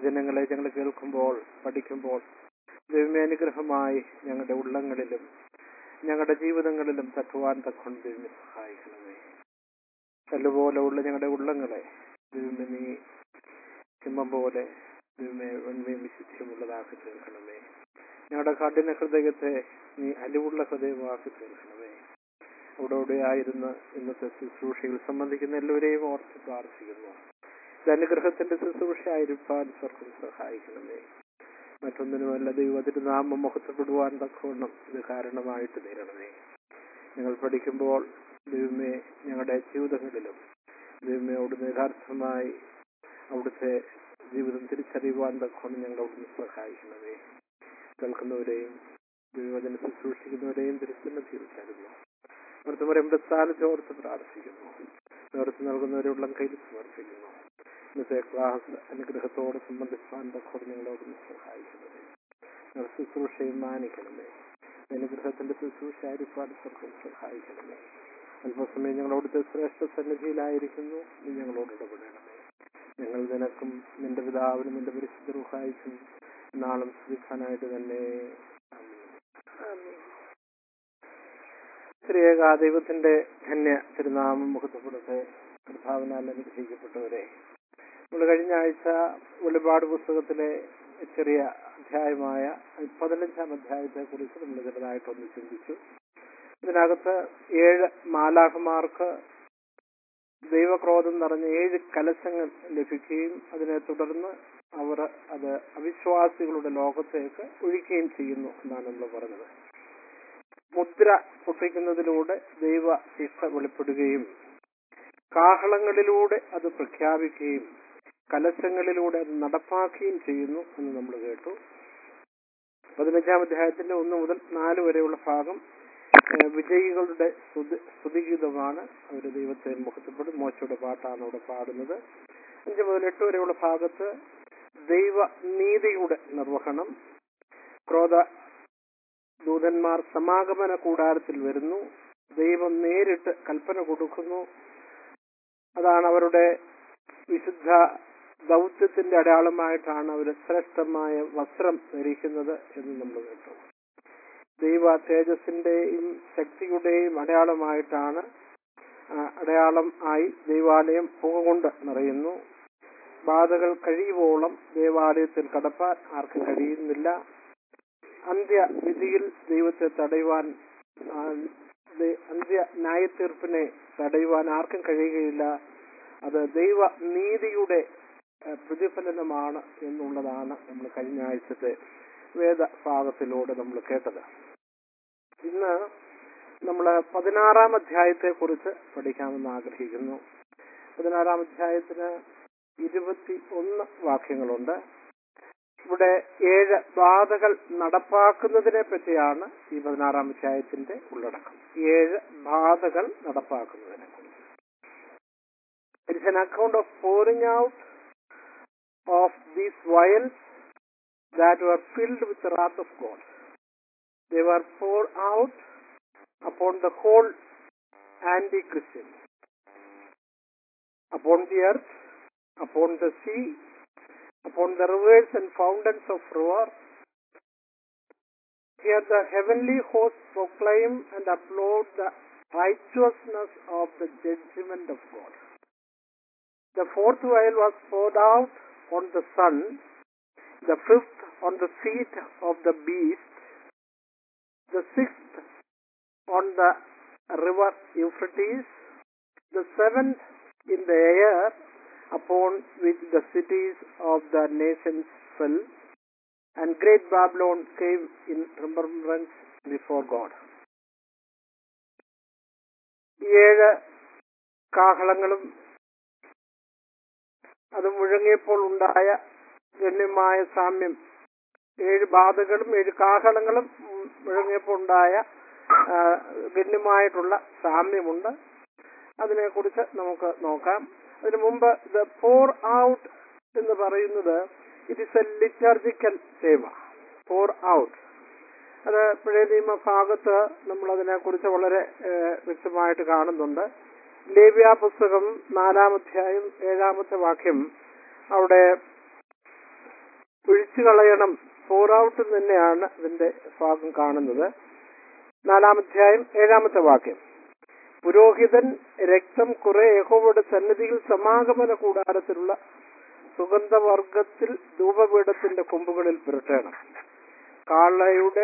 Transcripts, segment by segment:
വചനങ്ങളെ ഞങ്ങൾ കേൾക്കുമ്പോൾ പഠിക്കുമ്പോൾ ദൈവമേ അനുഗ്രഹമായി ഞങ്ങളുടെ ഉള്ളങ്ങളിലും ഞങ്ങളുടെ ജീവിതങ്ങളിലും തട്ടുവാൻ തക്കൊണ്ട് ദൈവമേ സഹായിക്കണമേ കല്ലുപോലെ ഉള്ള ഞങ്ങളുടെ ഉള്ളങ്ങളെ ദൈവമേ നീ സിംഹം പോലെ ദൈവമേ ഉണ്മയും വിശുദ്ധിയുമുള്ളതാക്കി തീർക്കണമേ ഞങ്ങളുടെ കഠിന ഹൃദയത്തെ നീ അലിവുള്ള ഹൃദയമാക്കി തീർക്കണമേ അവിടെ അവിടെ ആയിരുന്ന് ഇന്നത്തെ ശുശ്രൂഷയിൽ സംബന്ധിക്കുന്ന എല്ലാവരെയും ഓർത്ത് പ്രാർത്ഥിക്കുന്നു ഇത് അനുഗ്രഹത്തിന്റെ ശുശ്രൂഷ ആയിരിക്കാൻ സ്വർഗം സഹായിക്കണമേ മറ്റൊന്നിനുമല്ല ദൈവത്തിന്റെ നാമം മുഖത്തപ്പെടുവാൻ തക്കവണ്ണം ഇത് കാരണമായിട്ട് തീരണമേ ഞങ്ങൾ പഠിക്കുമ്പോൾ ദൈവമേ ഞങ്ങളുടെ ജീവിതങ്ങളിലും ദൈവമേ അവിടുന്ന് യഥാർത്ഥമായി അവിടുത്തെ ജീവിതം തിരിച്ചറിയുവാൻ തക്കവണ്ണം ഞങ്ങൾ അവിടുന്ന് സഹായിക്കണമേ കേൾക്കുന്നവരെയും ദൈവവചന ശുശ്രൂഷിക്കുന്നവരെയും തിരുസന്നിധിയിൽ തരുന്നു മൃതമരയുടെ സ്ഥാനത്ത് ഓർത്ത് പ്രാർത്ഥിക്കുന്നു നേതൃത്വം നൽകുന്നവരെ കയ്യിൽ സമർപ്പിക്കുന്നു ഇന്നത്തെ ക്ലാസ് അനുഗ്രഹത്തോടെ സംബന്ധിക്കാൻ തക്കോട് നിങ്ങളോടൊന്ന് സഹായിക്കണമേ ഞങ്ങൾ ശുശ്രൂഷയും മാനിക്കണമേ അനുഗ്രഹത്തിന്റെ ശുശ്രൂഷ ആയിരിക്കാൻ സ്വർഗം സഹായിക്കണമേ അല്പസമയം ഞങ്ങളോടത്തെ ശ്രേഷ്ഠ സന്നിധിയിലായിരിക്കുന്നു നീ ഞങ്ങളോട് ഇടപെടണമേ ഞങ്ങൾ നിനക്കും നിന്റെ പിതാവിനും നിന്റെ പരിശുദ്ധ റുഹായിക്കും നാളും സ്തുതിക്കാനായിട്ട് തന്നെ ശ്രീയേക ദൈവത്തിന്റെ ധന്യ തിരുനാമം മുഖത്തപ്പെടുത്തെ കർത്താവിനാൽ അനുഗ്രഹിക്കപ്പെട്ടവരെ നമ്മൾ കഴിഞ്ഞ ആഴ്ച വെളിപാട് പുസ്തകത്തിലെ ചെറിയ അധ്യായമായ പതിനഞ്ചാം അധ്യായത്തെ കുറിച്ച് നമ്മൾ ചെറുതായിട്ടൊന്ന് ചിന്തിച്ചു ഇതിനകത്ത് ഏഴ് മാലാഖമാർക്ക് ദൈവക്രോധം നിറഞ്ഞ ഏഴ് കലശങ്ങൾ ലഭിക്കുകയും അതിനെ തുടർന്ന് അവർ അത് അവിശ്വാസികളുടെ ലോകത്തേക്ക് ഒഴിക്കുകയും ചെയ്യുന്നു എന്നാണ് നമ്മൾ പറഞ്ഞത് മുദ്ര പൊട്ടിക്കുന്നതിലൂടെ ദൈവ ശിക്ഷ വെളിപ്പെടുകയും കാഹളങ്ങളിലൂടെ അത് പ്രഖ്യാപിക്കുകയും കലശങ്ങളിലൂടെ അത് നടപ്പാക്കുകയും ചെയ്യുന്നു എന്ന് നമ്മൾ കേട്ടു പതിനഞ്ചാം അധ്യായത്തിന്റെ ഒന്ന് മുതൽ നാല് വരെയുള്ള ഭാഗം ഏഹ് വിജയികളുടെ സ്തുതി- സ്തുതിഗീതമാണ് അവർ ദൈവത്തെ മുഖത്തപ്പെടും മോശയുടെ പാട്ടാണ് അവിടെ പാടുന്നത് അഞ്ച് മുതൽ എട്ട് വരെയുള്ള ഭാഗത്ത് ദൈവ നീതിയുടെ നിർവഹണം ക്രോധ ദൂതന്മാർ സമാഗമന കൂടാരത്തിൽ വരുന്നു ദൈവം നേരിട്ട് കൽപ്പന കൊടുക്കുന്നു അതാണ് അവരുടെ വിശുദ്ധ ദൗത്യത്തിന്റെ അടയാളമായിട്ടാണ് അവർ ശ്രേഷ്ഠമായ വസ്ത്രം ധരിക്കുന്നത് എന്ന് നമ്മൾ കേട്ടു ദൈവ തേജസ്സിന്റെയും ശക്തിയുടെയും അടയാളമായിട്ടാണ് ആ, അടയാളം ആയി ദൈവാലയം പുക കൊണ്ട് നിറയുന്നു ബാധകൾ കഴിയുവോളം ദേവാലയത്തിൽ കടപ്പാൻ ആർക്കും കഴിയുന്നില്ല അന്ത്യവിധിയിൽ ദൈവത്തെ തടയുവാൻ ആ, ദൈ- അന്ത്യ ന്യായത്തീർപ്പിനെ തടയുവാൻ ആർക്കും കഴിയുകയില്ല അത് ദൈവ നീതിയുടെ ആ, പ്രതിഫലനമാണ് എന്നുള്ളതാണ് നമ്മൾ കഴിഞ്ഞ ആഴ്ചത്തെ വേദഭാഗത്തിലൂടെ നമ്മൾ കേട്ടത് ഇന്ന് നമ്മൾ പതിനാറാം അധ്യായത്തെ കുറിച്ച് പഠിക്കാമെന്ന് ആഗ്രഹിക്കുന്നു പതിനാറാം അധ്യായത്തിന് ഇരുപത്തി ഒന്ന് വാക്യങ്ങളുണ്ട് ഇവിടെ ഏഴ് ബാധകൾ നടപ്പാക്കുന്നതിനെ പറ്റിയാണ് ഈ പതിനാറാം അധ്യായത്തിന്റെ ഉള്ളടക്കം ഏഴ് ബാധകൾ നടപ്പാക്കുന്നതിനെ കുറിച്ച് it's an account of pouring out of these vials that were filled with the wrath of God. They were poured out upon the whole anti-Christian, upon the earth, upon the sea, upon the rivers and fountains of river. Here the heavenly hosts proclaim and applaud the righteousness of the judgment of God. The fourth vial was poured out on the sun, the fifth on the seat of the beast, the sixth on the river Euphrates, the seventh in the air upon which the cities of the nations fell, and great Babylon came in remembrance before God. ഈ ഏഴ് കാഹളങ്ങളും അത് മുഴങ്ങിയപ്പോൾ ഉണ്ടായ ഗണ്യമായ സാമ്യം ഏഴ് ബാധകളും ഏഴ് കാഹളങ്ങളും ഉം, മുഴങ്ങിയപ്പോൾ ഉണ്ടായ ആ, ഗണ്യമായിട്ടുള്ള സാമ്യമുണ്ട് അതിനെക്കുറിച്ച് നമുക്ക് നോക്കാം അതിനു മുമ്പ് ദ പോർ ഔട്ട് എന്ന് പറയുന്നത് ഇറ്റ് ഇസ് എ ലിറ്റർജിക്കൽ സേവ പോർ ഔട്ട് അത് പഴയ നിയമ ഭാഗത്ത് നമ്മൾ അതിനെക്കുറിച്ച് വളരെ ഏഹ്, വ്യക്തമായിട്ട് കാണുന്നുണ്ട് ലേവ്യ പുസ്തകം നാലാമധ്യായം ഏഴാമത്തെ വാക്യം അവിടെ ഒഴിച്ചു കളയണം പോർ ഔട്ട് തന്നെയാണ് ഇതിന്റെ ഭാഗം കാണുന്നത് നാലാമധ്യായം ഏഴാമത്തെ വാക്യം പുരോഹിതൻ രക്തം കുറെ യഹോവയുടെ സന്നിധിയിൽ സമാഗമന കൂടാരത്തിലുള്ള സുഗന്ധവർഗത്തിൽ ധൂപപീഠത്തിന്റെ കൊമ്പുകളിൽ പുരട്ടണം കാളയുടെ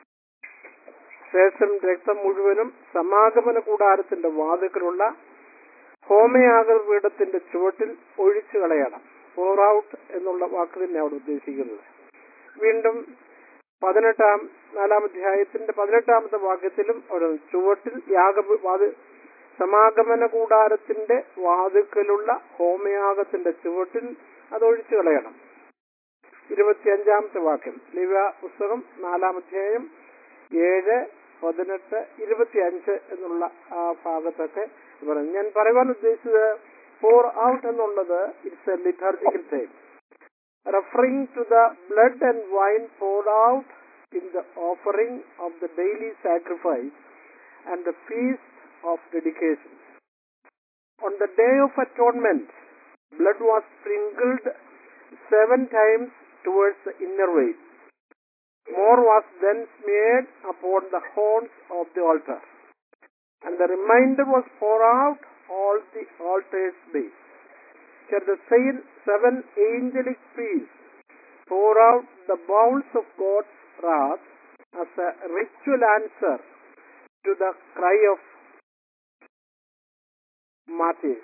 ശേഷം രക്തം മുഴുവനും സമാഗമന കൂടാരത്തിന്റെ വാതിക്കലുള്ള ഹോമയാഗപീഠത്തിന്റെ ചുവട്ടിൽ ഒഴിച്ചു കളയണം പോർ ഔട്ട് എന്നുള്ള വാക്ക് തന്നെ അവിടെ ഉദ്ദേശിക്കുന്നത് വീണ്ടും പതിനെട്ടാം നാലാം അധ്യായത്തിന്റെ പതിനെട്ടാമത്തെ വാക്യത്തിലും അവിടെ ചുവട്ടിൽ യാഗ വാത് സമാഗമന കൂടാരത്തിന്റെ വാതുക്കലുള്ള ഹോമയാഗത്തിന്റെ ചുവട്ടിൽ അത് ഒഴിച്ചു കളയണം ഇരുപത്തിയഞ്ചാമത്തെ വാക്യം ലിവ പുസ്തകം നാലാം അധ്യായം ഏഴ് പതിനെട്ട് ഇരുപത്തിയഞ്ച് എന്നുള്ള ആ ഭാഗത്തൊക്കെ പറഞ്ഞു ഞാൻ പറയുവാൻ ഉദ്ദേശിച്ചത് പോർ ഔട്ട് എന്നുള്ളത് it's a liturgical term referring to the blood and wine poured out in the offering of the daily sacrifice and the feast of dedication. On the day of atonement, blood was sprinkled seven times towards the inner veil. More was then smeared upon the horns of the altar, and the remainder was poured out all the altar's base. Shall the same seven angelic priests pour out the bowls of God's wrath as a ritual answer to the cry of martyrs.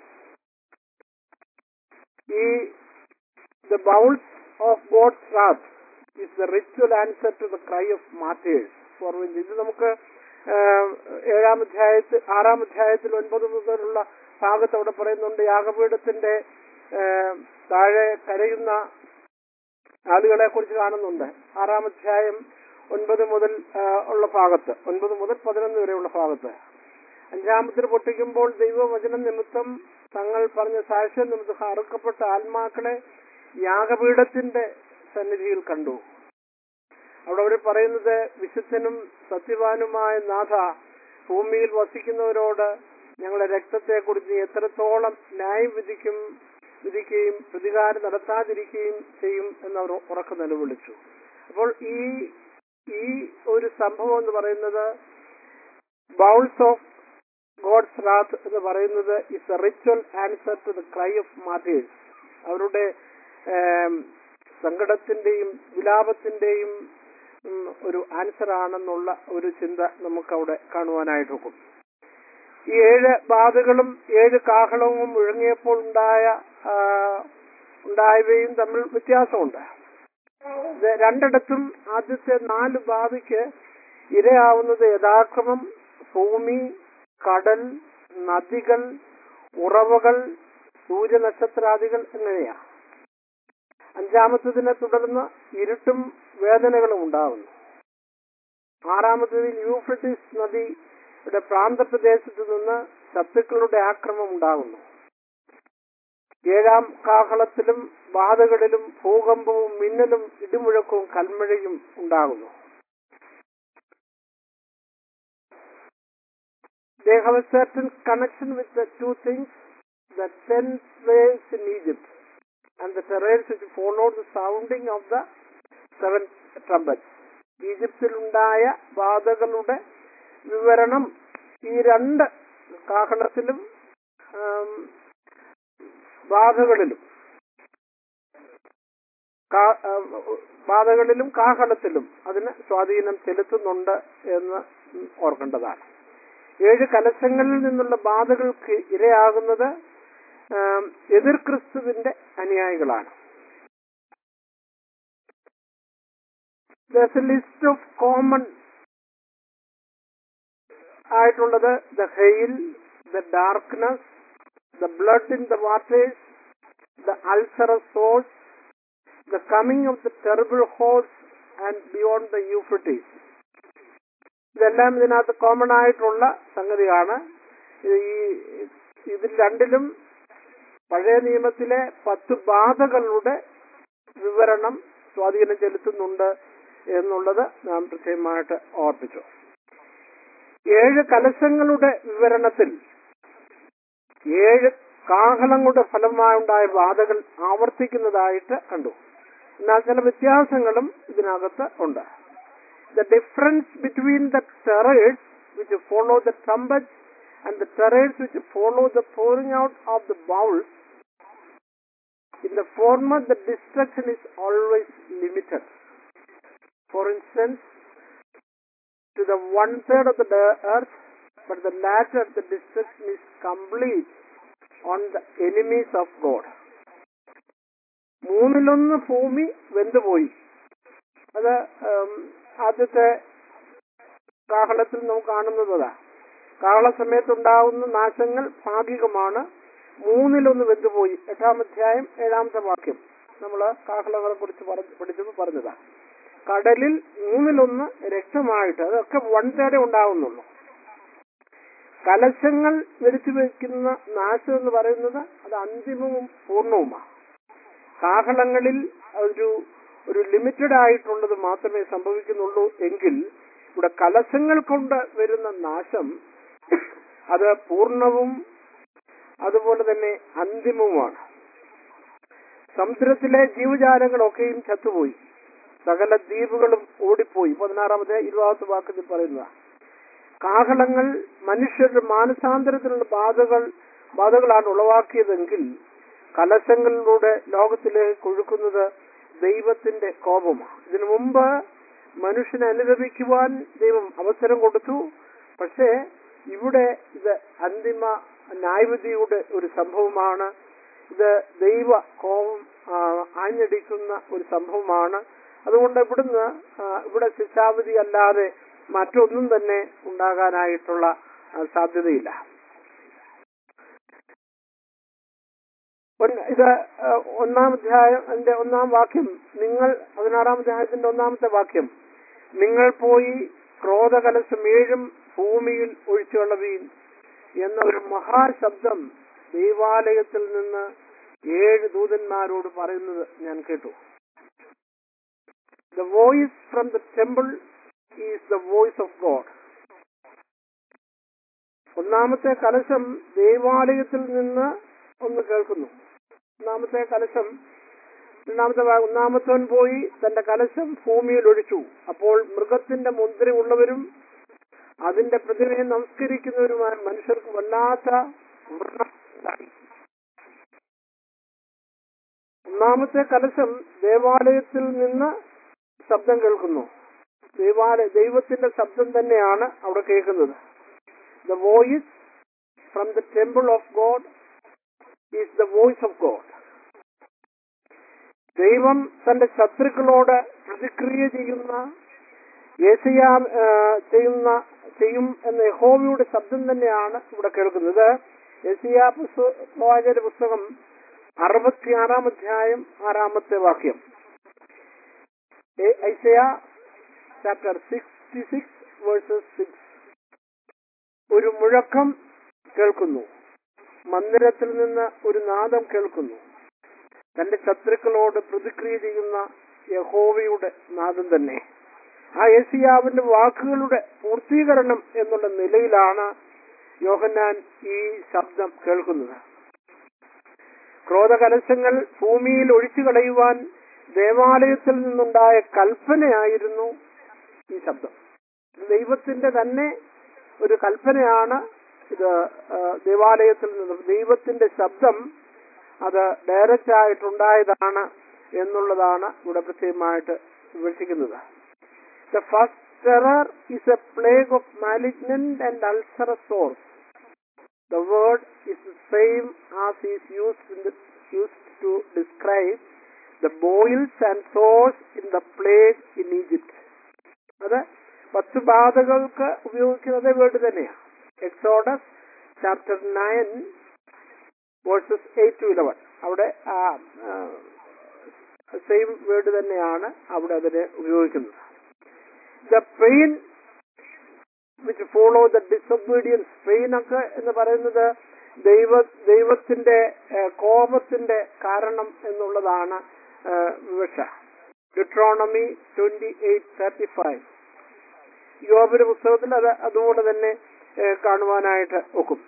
ഈ the bowls of God's wrath is the ritual answer to the cry of martyrs. For when ഇത് നമുക്ക് ആഹ്, ഏഴാം അധ്യായത്തിൽ ആറാം അധ്യായത്തിൽ ഒൻപത് മുതലുള്ള ഭാഗത്ത് അവിടെ പറയുന്നുണ്ട് യാഗപീഠത്തിന്റെ ആഹ്, താഴെ കരയുന്ന ആളുകളെ കുറിച്ച് കാണുന്നുണ്ട് ആറാം അധ്യായം ഒൻപത് മുതൽ ആഹ്, ഉള്ള ഭാഗത്ത് ഒൻപത് മുതൽ പതിനൊന്ന് വരെയുള്ള ഭാഗത്ത് അഞ്ചാമത്തിൽ പൊട്ടിക്കുമ്പോൾ ദൈവവചനം നിമിത്തം തങ്ങൾ പറഞ്ഞ സാക്ഷ്യം നിമിത്തം അറുക്കപ്പെട്ട ആത്മാക്കളെ യാഗപീഠത്തിന്റെ സന്നിധിയിൽ കണ്ടു അവിടെ അവർ പറയുന്നത് വിശുദ്ധനും സത്യവാനുമായ നാഥ ഭൂമിയിൽ വസിക്കുന്നവരോട് ഞങ്ങളുടെ രക്തത്തെക്കുറിച്ച് നീ എത്രത്തോളം ന്യായം വിധിക്കും വിധിക്കുകയും പ്രതികാരം നടത്താതിരിക്കുകയും ചെയ്യും എന്നവർ ഉറക്കം നിലവിളിച്ചു അപ്പോൾ ഈ ഈ ഒരു സംഭവം എന്ന് പറയുന്നത് ബൗൾസ് ഓഫ് ഗോഡ്സ് റാത്ത് എന്ന് പറയുന്നത് is a ritual answer to the cry of martyrs അവരുടെ ഏം, സങ്കടത്തിന്റെയും വിലാപത്തിന്റെയും ഉം, ഒരു ആൻസർ ആണെന്നുള്ള ഒരു ചിന്ത നമുക്കവിടെ കാണുവാനായിട്ട് നോക്കും ഈ ഏഴ് ബാധകളും ഏഴ് കാഹളവും മുഴങ്ങിയപ്പോൾ ഉണ്ടായ ആ, ഉണ്ടായവയും തമ്മിൽ വ്യത്യാസമുണ്ട് ഇത് രണ്ടിടത്തും ആദ്യത്തെ നാല് ബാധയ്ക്ക് ഇരയാവുന്നത് യഥാക്രമം ഭൂമി കടൽ നദികൾ ഉറവകൾ സൂര്യനക്ഷത്രാദികൾ എന്നിവയാണ് അഞ്ചാമത്തതിനെ തുടർന്ന് ഇരുട്ടും വേദനകളും ഉണ്ടാകുന്നു ആറാമത്തതിൽ യൂഫ്രട്ടീസ് നദിയുടെ പ്രാന്തപ്രദേശത്ത് നിന്ന് ശത്രുക്കളുടെ ആക്രമണം ഉണ്ടാകുന്നു ഏഴാം കാഹളത്തിലും ബാധകളിലും ഭൂകമ്പവും മിന്നലും ഇടിമുഴക്കവും കൽമഴയും ഉണ്ടാകുന്നു They have a certain connection with the two things, the ten plagues in Egypt and the terrors which followed the sounding of the seven trumpets. ഈജിപ്തിലുണ്ടായ ബാധകളുടെ വിവരണം ഈ രണ്ട് കാഹളത്തിലും ആം, ബാധകളിലും കാ- ആ, ബാധകളിലും കാഹളത്തിലും അതിന് സ്വാധീനം ചെലുത്തുന്നുണ്ട് എന്ന് ഓർക്കേണ്ടതാണ് ഏഴ് കലശങ്ങളിൽ നിന്നുള്ള ബാധകൾക്ക് ഇരയാകുന്നത് ആം, എതിർ ക്രിസ്തുവിന്റെ അനുയായികളാണ് ലിസ്റ്റ് ഓഫ് കോമൺ ആയിട്ടുള്ളത് the hail the darkness the blood in the waters the ulcerous sores the coming of the terrible horse and beyond the Euphrates ഇതെല്ലാം ഇതിനകത്ത് കോമൺ ആയിട്ടുള്ള സംഗതിയാണ് ഇത് ഈ ഇതിൽ രണ്ടിലും പഴയ നിയമത്തിലെ പത്ത് ബാധകളുടെ വിവരണം സ്വാധീനം ചെലുത്തുന്നുണ്ട് എന്നുള്ളത് നാം പ്രത്യേകമായിട്ട് ഓർപ്പിച്ചു ഏഴ് കലശങ്ങളുടെ വിവരണത്തിൽ ഏഴ് കാഹളങ്ങളുടെ ഫലമായുണ്ടായ ബാധകൾ ആവർത്തിക്കുന്നതായിട്ട് കണ്ടു എന്നാൽ ചില വ്യത്യാസങ്ങളും ഇതിനകത്ത് ഉണ്ട് the difference between the terrors which follow the trumpet and the terrors which follow the pouring out of the bowls In the former, the destruction is always limited. For instance, to the one third of the earth, but the latter, the destruction is complete on the enemies of God. മൂന്നിലൊന്ന് ഭൂമി വെന്തുപോയി അത് ഉം, ആദ്യത്തെ കാഹളത്തിൽ നമുക്ക് കാണുന്നതാ കാഹള സമയത്തുണ്ടാകുന്ന നാശങ്ങൾ ഭാഗികമാണ് മൂന്നിലൊന്ന് വെന്തുപോയി എട്ടാം അധ്യായം ഏഴാമത്തെ വാക്യം നമ്മൾ കാഹളങ്ങളെ കുറിച്ച് പഠിച്ചപ്പോൾ പറഞ്ഞതാ കടലിൽ മൂന്നിലൊന്ന് രക്തമായിട്ട് അതൊക്കെ വൺ തേടെ ഉണ്ടാവുന്നുള്ളൂ കലശങ്ങൾ വരുത്തി വയ്ക്കുന്ന നാശം എന്ന് പറയുന്നത് അത് അന്തിമവും പൂർണ്ണവുമാണ് കാഹളങ്ങളിൽ ഒരു ഒരു ലിമിറ്റഡ് ആയിട്ടുള്ളത് മാത്രമേ സംഭവിക്കുന്നുള്ളൂ എങ്കിൽ ഇവിടെ കലശങ്ങൾ കൊണ്ട് വരുന്ന നാശം അത് പൂർണ്ണവും അതുപോലെ തന്നെ അന്തിമവുമാണ് സമുദ്രത്തിലെ ജീവജാലങ്ങളൊക്കെയും ചത്തുപോയി സകല ദ്വീപുകളും ഓടിപ്പോയി പതിനാറാമത്തെ ഇരുപതാമത്തെ വാക്കത്തിൽ പറയുന്നതാണ് കാഹളങ്ങൾ മനുഷ്യരുടെ മാനസാന്തരത്തിനുള്ള ബാധകൾ ബാധകളാണ് ഉളവാക്കിയതെങ്കിൽ കലശങ്ങളിലൂടെ ലോകത്തിലേക്ക് കൊഴുക്കുന്നത് ദൈവത്തിന്റെ കോപമാണ് ഇതിനു മുമ്പ് മനുഷ്യനെ അനുഗമിക്കുവാൻ ദൈവം അവസരം കൊടുത്തു പക്ഷേ ഇവിടെ ഇത് അന്തിമ ന്യായവിധിയുടെ ഒരു സംഭവമാണ് ഇത് ദൈവ കോപം ആ, ആഞ്ഞടിക്കുന്ന ഒരു സംഭവമാണ് അതുകൊണ്ട് ഇവിടുന്ന് ആ, ഇവിടെ ശിക്ഷാവിധി അല്ലാതെ മറ്റൊന്നും തന്നെ ഉണ്ടാകാനായിട്ടുള്ള ആ, സാധ്യതയില്ല ഒന്ന് ഇത് ആ, ഒന്നാം അധ്യായം അതിന്റെ ഒന്നാം വാക്യം നിങ്ങൾ പതിനാറാം അധ്യായത്തിന്റെ ഒന്നാമത്തെ വാക്യം നിങ്ങൾ പോയി ക്രോധകലശം ഏഴും ഭൂമിയിൽ ഒഴിച്ചുകളവീൻ എന്ന ഒരു മഹാശബ്ദം ദൈവാലയത്തിൽ നിന്ന് ഏഴ് ദൂതന്മാരോട് പറയുന്നത് ഞാൻ കേട്ടു the voice from the temple is the voice of God ഒന്നാമത്തെ കലശം ദൈവാലയത്തിൽ നിന്ന് ഒന്ന് കേൾക്കുന്നു ഒന്നാമത്തെ കലശം രണ്ടാമത്തെ ഭാഗം ഒന്നാമത്തവൻ പോയി തന്റെ കലശം ഭൂമിയിൽ ഒഴിച്ചു അപ്പോൾ മൃഗത്തിന്റെ മുദ്ര ഉള്ളവരും അതിന്റെ പ്രതിമയെ നമസ്കരിക്കുന്നവരുമായ മനുഷ്യർക്ക് വല്ലാത്ത വ്രണം ഉണ്ടായി. ഒന്നാമത്തെ കലശം ദേവാലയത്തിൽ നിന്ന് ശബ്ദം കേൾക്കുന്നു ദേവാലയ ദൈവത്തിന്റെ ശബ്ദം തന്നെയാണ് അവിടെ കേൾക്കുന്നത് the voice from the temple of God is the voice of God ദൈവം തന്റെ ശത്രുക്കളോട് പ്രതിക്രിയ ചെയ്യുന്ന യേശയാ ആ, ചെയ്യുന്ന ചെയ്യും എന്ന യഹോവയുടെ ശബ്ദം തന്നെയാണ് ഇവിടെ കേൾക്കുന്നത് യേശയാ പുസ്ത- പ്രവാചകന്റെ പുസ്തകം അറുപത്തിയാറാം അധ്യായം ആറാമത്തെ വാക്യം Isaiah chapter sixty six verses six ഒരു മുഴക്കം കേൾക്കുന്നു മന്ദിരത്തിൽ നിന്ന് ഒരു നാദം കേൾക്കുന്നു തന്റെ ശത്രുക്കളോട് പ്രതിക്രിയ ചെയ്യുന്ന യഹോവയുടെ നാദം തന്നെ ആ യേശിയാവിന്റെ വാക്കുകളുടെ പൂർത്തീകരണം എന്നുള്ള നിലയിലാണ് യോഹന്നാൻ ഈ ശബ്ദം കേൾക്കുന്നത് ക്രോധകലശങ്ങൾ ഭൂമിയിൽ ഒഴിച്ചു കളയുവാൻ ദേവാലയത്തിൽ നിന്നുണ്ടായ കൽപ്പനയായിരുന്നു ഈ ശബ്ദം ദൈവത്തിന്റെ തന്നെ ഒരു കൽപ്പനയാണ് ഇത് ആ, ദേവാലയത്തിൽ നിന്നും ദൈവത്തിന്റെ ശബ്ദം അത് ഡയറക്റ്റ് ആയിട്ടുണ്ടായതാണ് എന്നുള്ളതാണ് ഇവിടെ പ്രത്യേകമായിട്ട് വിവക്ഷിക്കുന്നത് the first terror is a plague of malignant and ulcerous sores The word is the same as is used in the, used to describe the boils and sores in the plague in Egypt. അത് പത്ത് ബാധകൾക്ക് ഉപയോഗിക്കുന്നത് word തന്നെയാണ് Exodus chapter nine verses eight to eleven അവിടെ same word തന്നെയാണ് അവിടെ അതിനെ ഉപയോഗിക്കുന്നത് the pain which follow the disobedience pain ഒക്കെ എന്ന് പറയുന്നത് ദൈവ ദൈവത്തിന്റെ ഏഹ്, കോപത്തിന്റെ കാരണം എന്നുള്ളതാണ് ഏഹ്, വിവക്ഷ Deuteronomy twenty eight thirty five യോബിന്റെ പുസ്തകത്തിൽ അത് അതുപോലെ തന്നെ ഏഹ്, കാണുവാനായിട്ട് ഒക്കും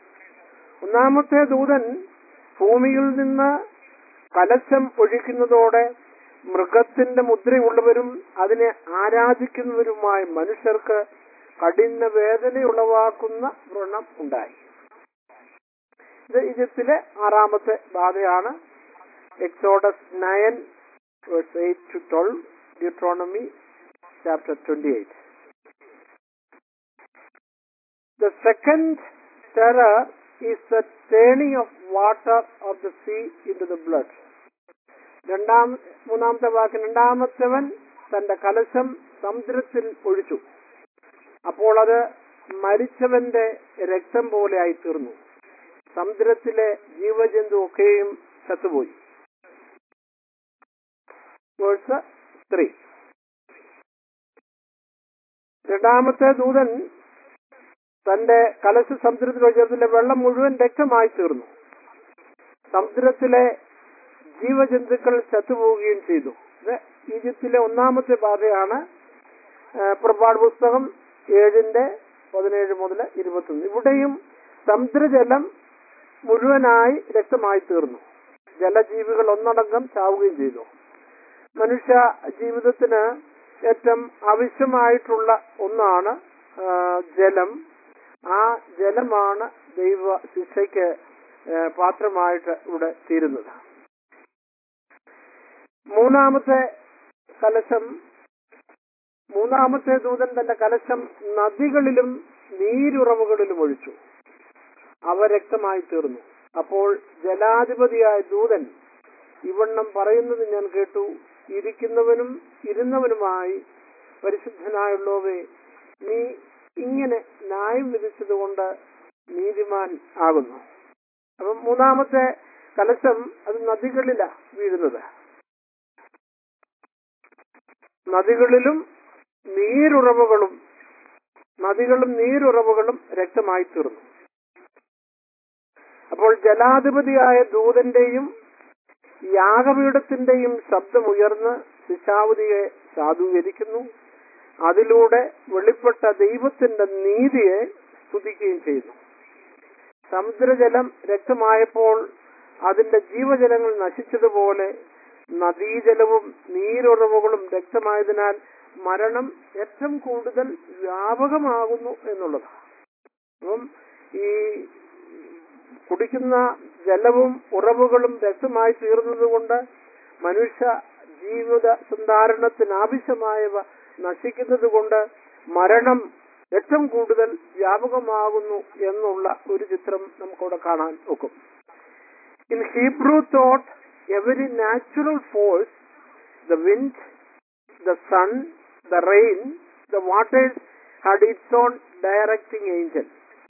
ഒന്നാമത്തെ ദൂതൻ ഭൂമിയിൽ നിന്ന് കലശം ഒഴിക്കുന്നതോടെ മൃഗത്തിന്റെ മുദ്രയുള്ളവരും അതിനെ ആരാധിക്കുന്നവരുമായ മനുഷ്യർക്ക് കഠിന വേദന ഉളവാക്കുന്ന വ്രണം ഉണ്ടായി ഇത് ഈജിപ്തിലെ ആറാമത്തെ ബാധയാണ് Exodus nine eight to twelve Deuteronomy chapter twenty eight The second terror is the turning of water of the sea into the blood. രണ്ടാം മൂന്നാമത്തെ വാക്ക് രണ്ടാമത്തവൻ തന്റെ കലശം സമുദ്രത്തിൽ ഒഴിച്ചു അപ്പോൾ അത് മരിച്ചവന്റെ രക്തം പോലെ ആയി തീർന്നു സമുദ്രത്തിലെ ജീവജന്തു ഒക്കെയും ചത്തുപോയി വേഴ്സ് ത്രീ രണ്ടാമത്തെ ദൂതൻ തന്റെ കലശ സമുദ്രത്തിൽ ഒഴിച്ചതിലെ വെള്ളം മുഴുവൻ രക്തമായി തീർന്നു സമുദ്രത്തിലെ ജീവജന്തുക്കൾ ചത്തുപോവുകയും ചെയ്തു ഇത് ഈജിപ്തിലെ ഒന്നാമത്തെ ബാധയാണ് ആ, പുറപ്പാട് പുസ്തകം ഏഴിന്റെ പതിനേഴ് മുതൽ ഇരുപത്തൊന്ന് ഇവിടെയും സമുദ്രജലം മുഴുവനായി രക്തമായി തീർന്നു ജലജീവികൾ ഒന്നടങ്കം ചാവുകയും ചെയ്തു മനുഷ്യ ജീവിതത്തിന് ഏറ്റവും ആവശ്യമായിട്ടുള്ള ഒന്നാണ് ആ, ജലം ആ ജലമാണ് ദൈവ ശിക്ഷയ്ക്ക് ആ, പാത്രമായിട്ട് ഇവിടെ തീരുന്നത് മൂന്നാമത്തെ കലശം മൂന്നാമത്തെ ദൂതൻ തന്റെ കലശം നദികളിലും നീരുറവുകളിലും ഒഴിച്ചു അവ രക്തമായി തീർന്നു അപ്പോൾ ജലാധിപതിയായ ദൂതൻ ഇവണ്ണം പറയുന്നത് ഞാൻ കേട്ടു ഇരിക്കുന്നവനും ഇരുന്നവനുമായി പരിശുദ്ധനായുള്ളവേ നീ ഇങ്ങനെ ന്യായം വിധിച്ചതുകൊണ്ട് നീതിമാൻ ആകുന്നു അപ്പം മൂന്നാമത്തെ കലശം അത് നദികളിലാ വീഴുന്നത് നദികളിലും നീരുറവുകളും നദികളും നീരുറവുകളും രക്തമായി തീർന്നു അപ്പോൾ ജലാധിപതിയായ ദൂതന്റെയും യാഗപീഠത്തിന്റെയും ശബ്ദമുയർന്ന് ശിശാവതിയെ സാധൂകരിക്കുന്നു അതിലൂടെ വെളിപ്പെട്ട ദൈവത്തിന്റെ നീതിയെ സ്തുതിക്കുകയും ചെയ്തു സമുദ്രജലം രക്തമായപ്പോൾ അതിന്റെ ജീവജലങ്ങൾ നശിച്ചതുപോലെ നദീജലവും നീരുറവുകളും രക്തമായതിനാൽ മരണം ഏറ്റവും കൂടുതൽ വ്യാപകമാകുന്നു എന്നുള്ളതാണ് അപ്പം ഈ കുടിക്കുന്ന ജലവും ഉറവുകളും രക്തമായി തീർന്നതുകൊണ്ട് മനുഷ്യ ജീവിത സന്ധാരണത്തിന് ആവശ്യമായവ നശിക്കുന്നത് കൊണ്ട് മരണം ഏറ്റവും കൂടുതൽ വ്യാപകമാകുന്നു എന്നുള്ള ഒരു ചിത്രം നമുക്കവിടെ കാണാൻ ഒക്കും in Hebrew thought every natural force the wind the sun, the rain, the waters had its own directing angel.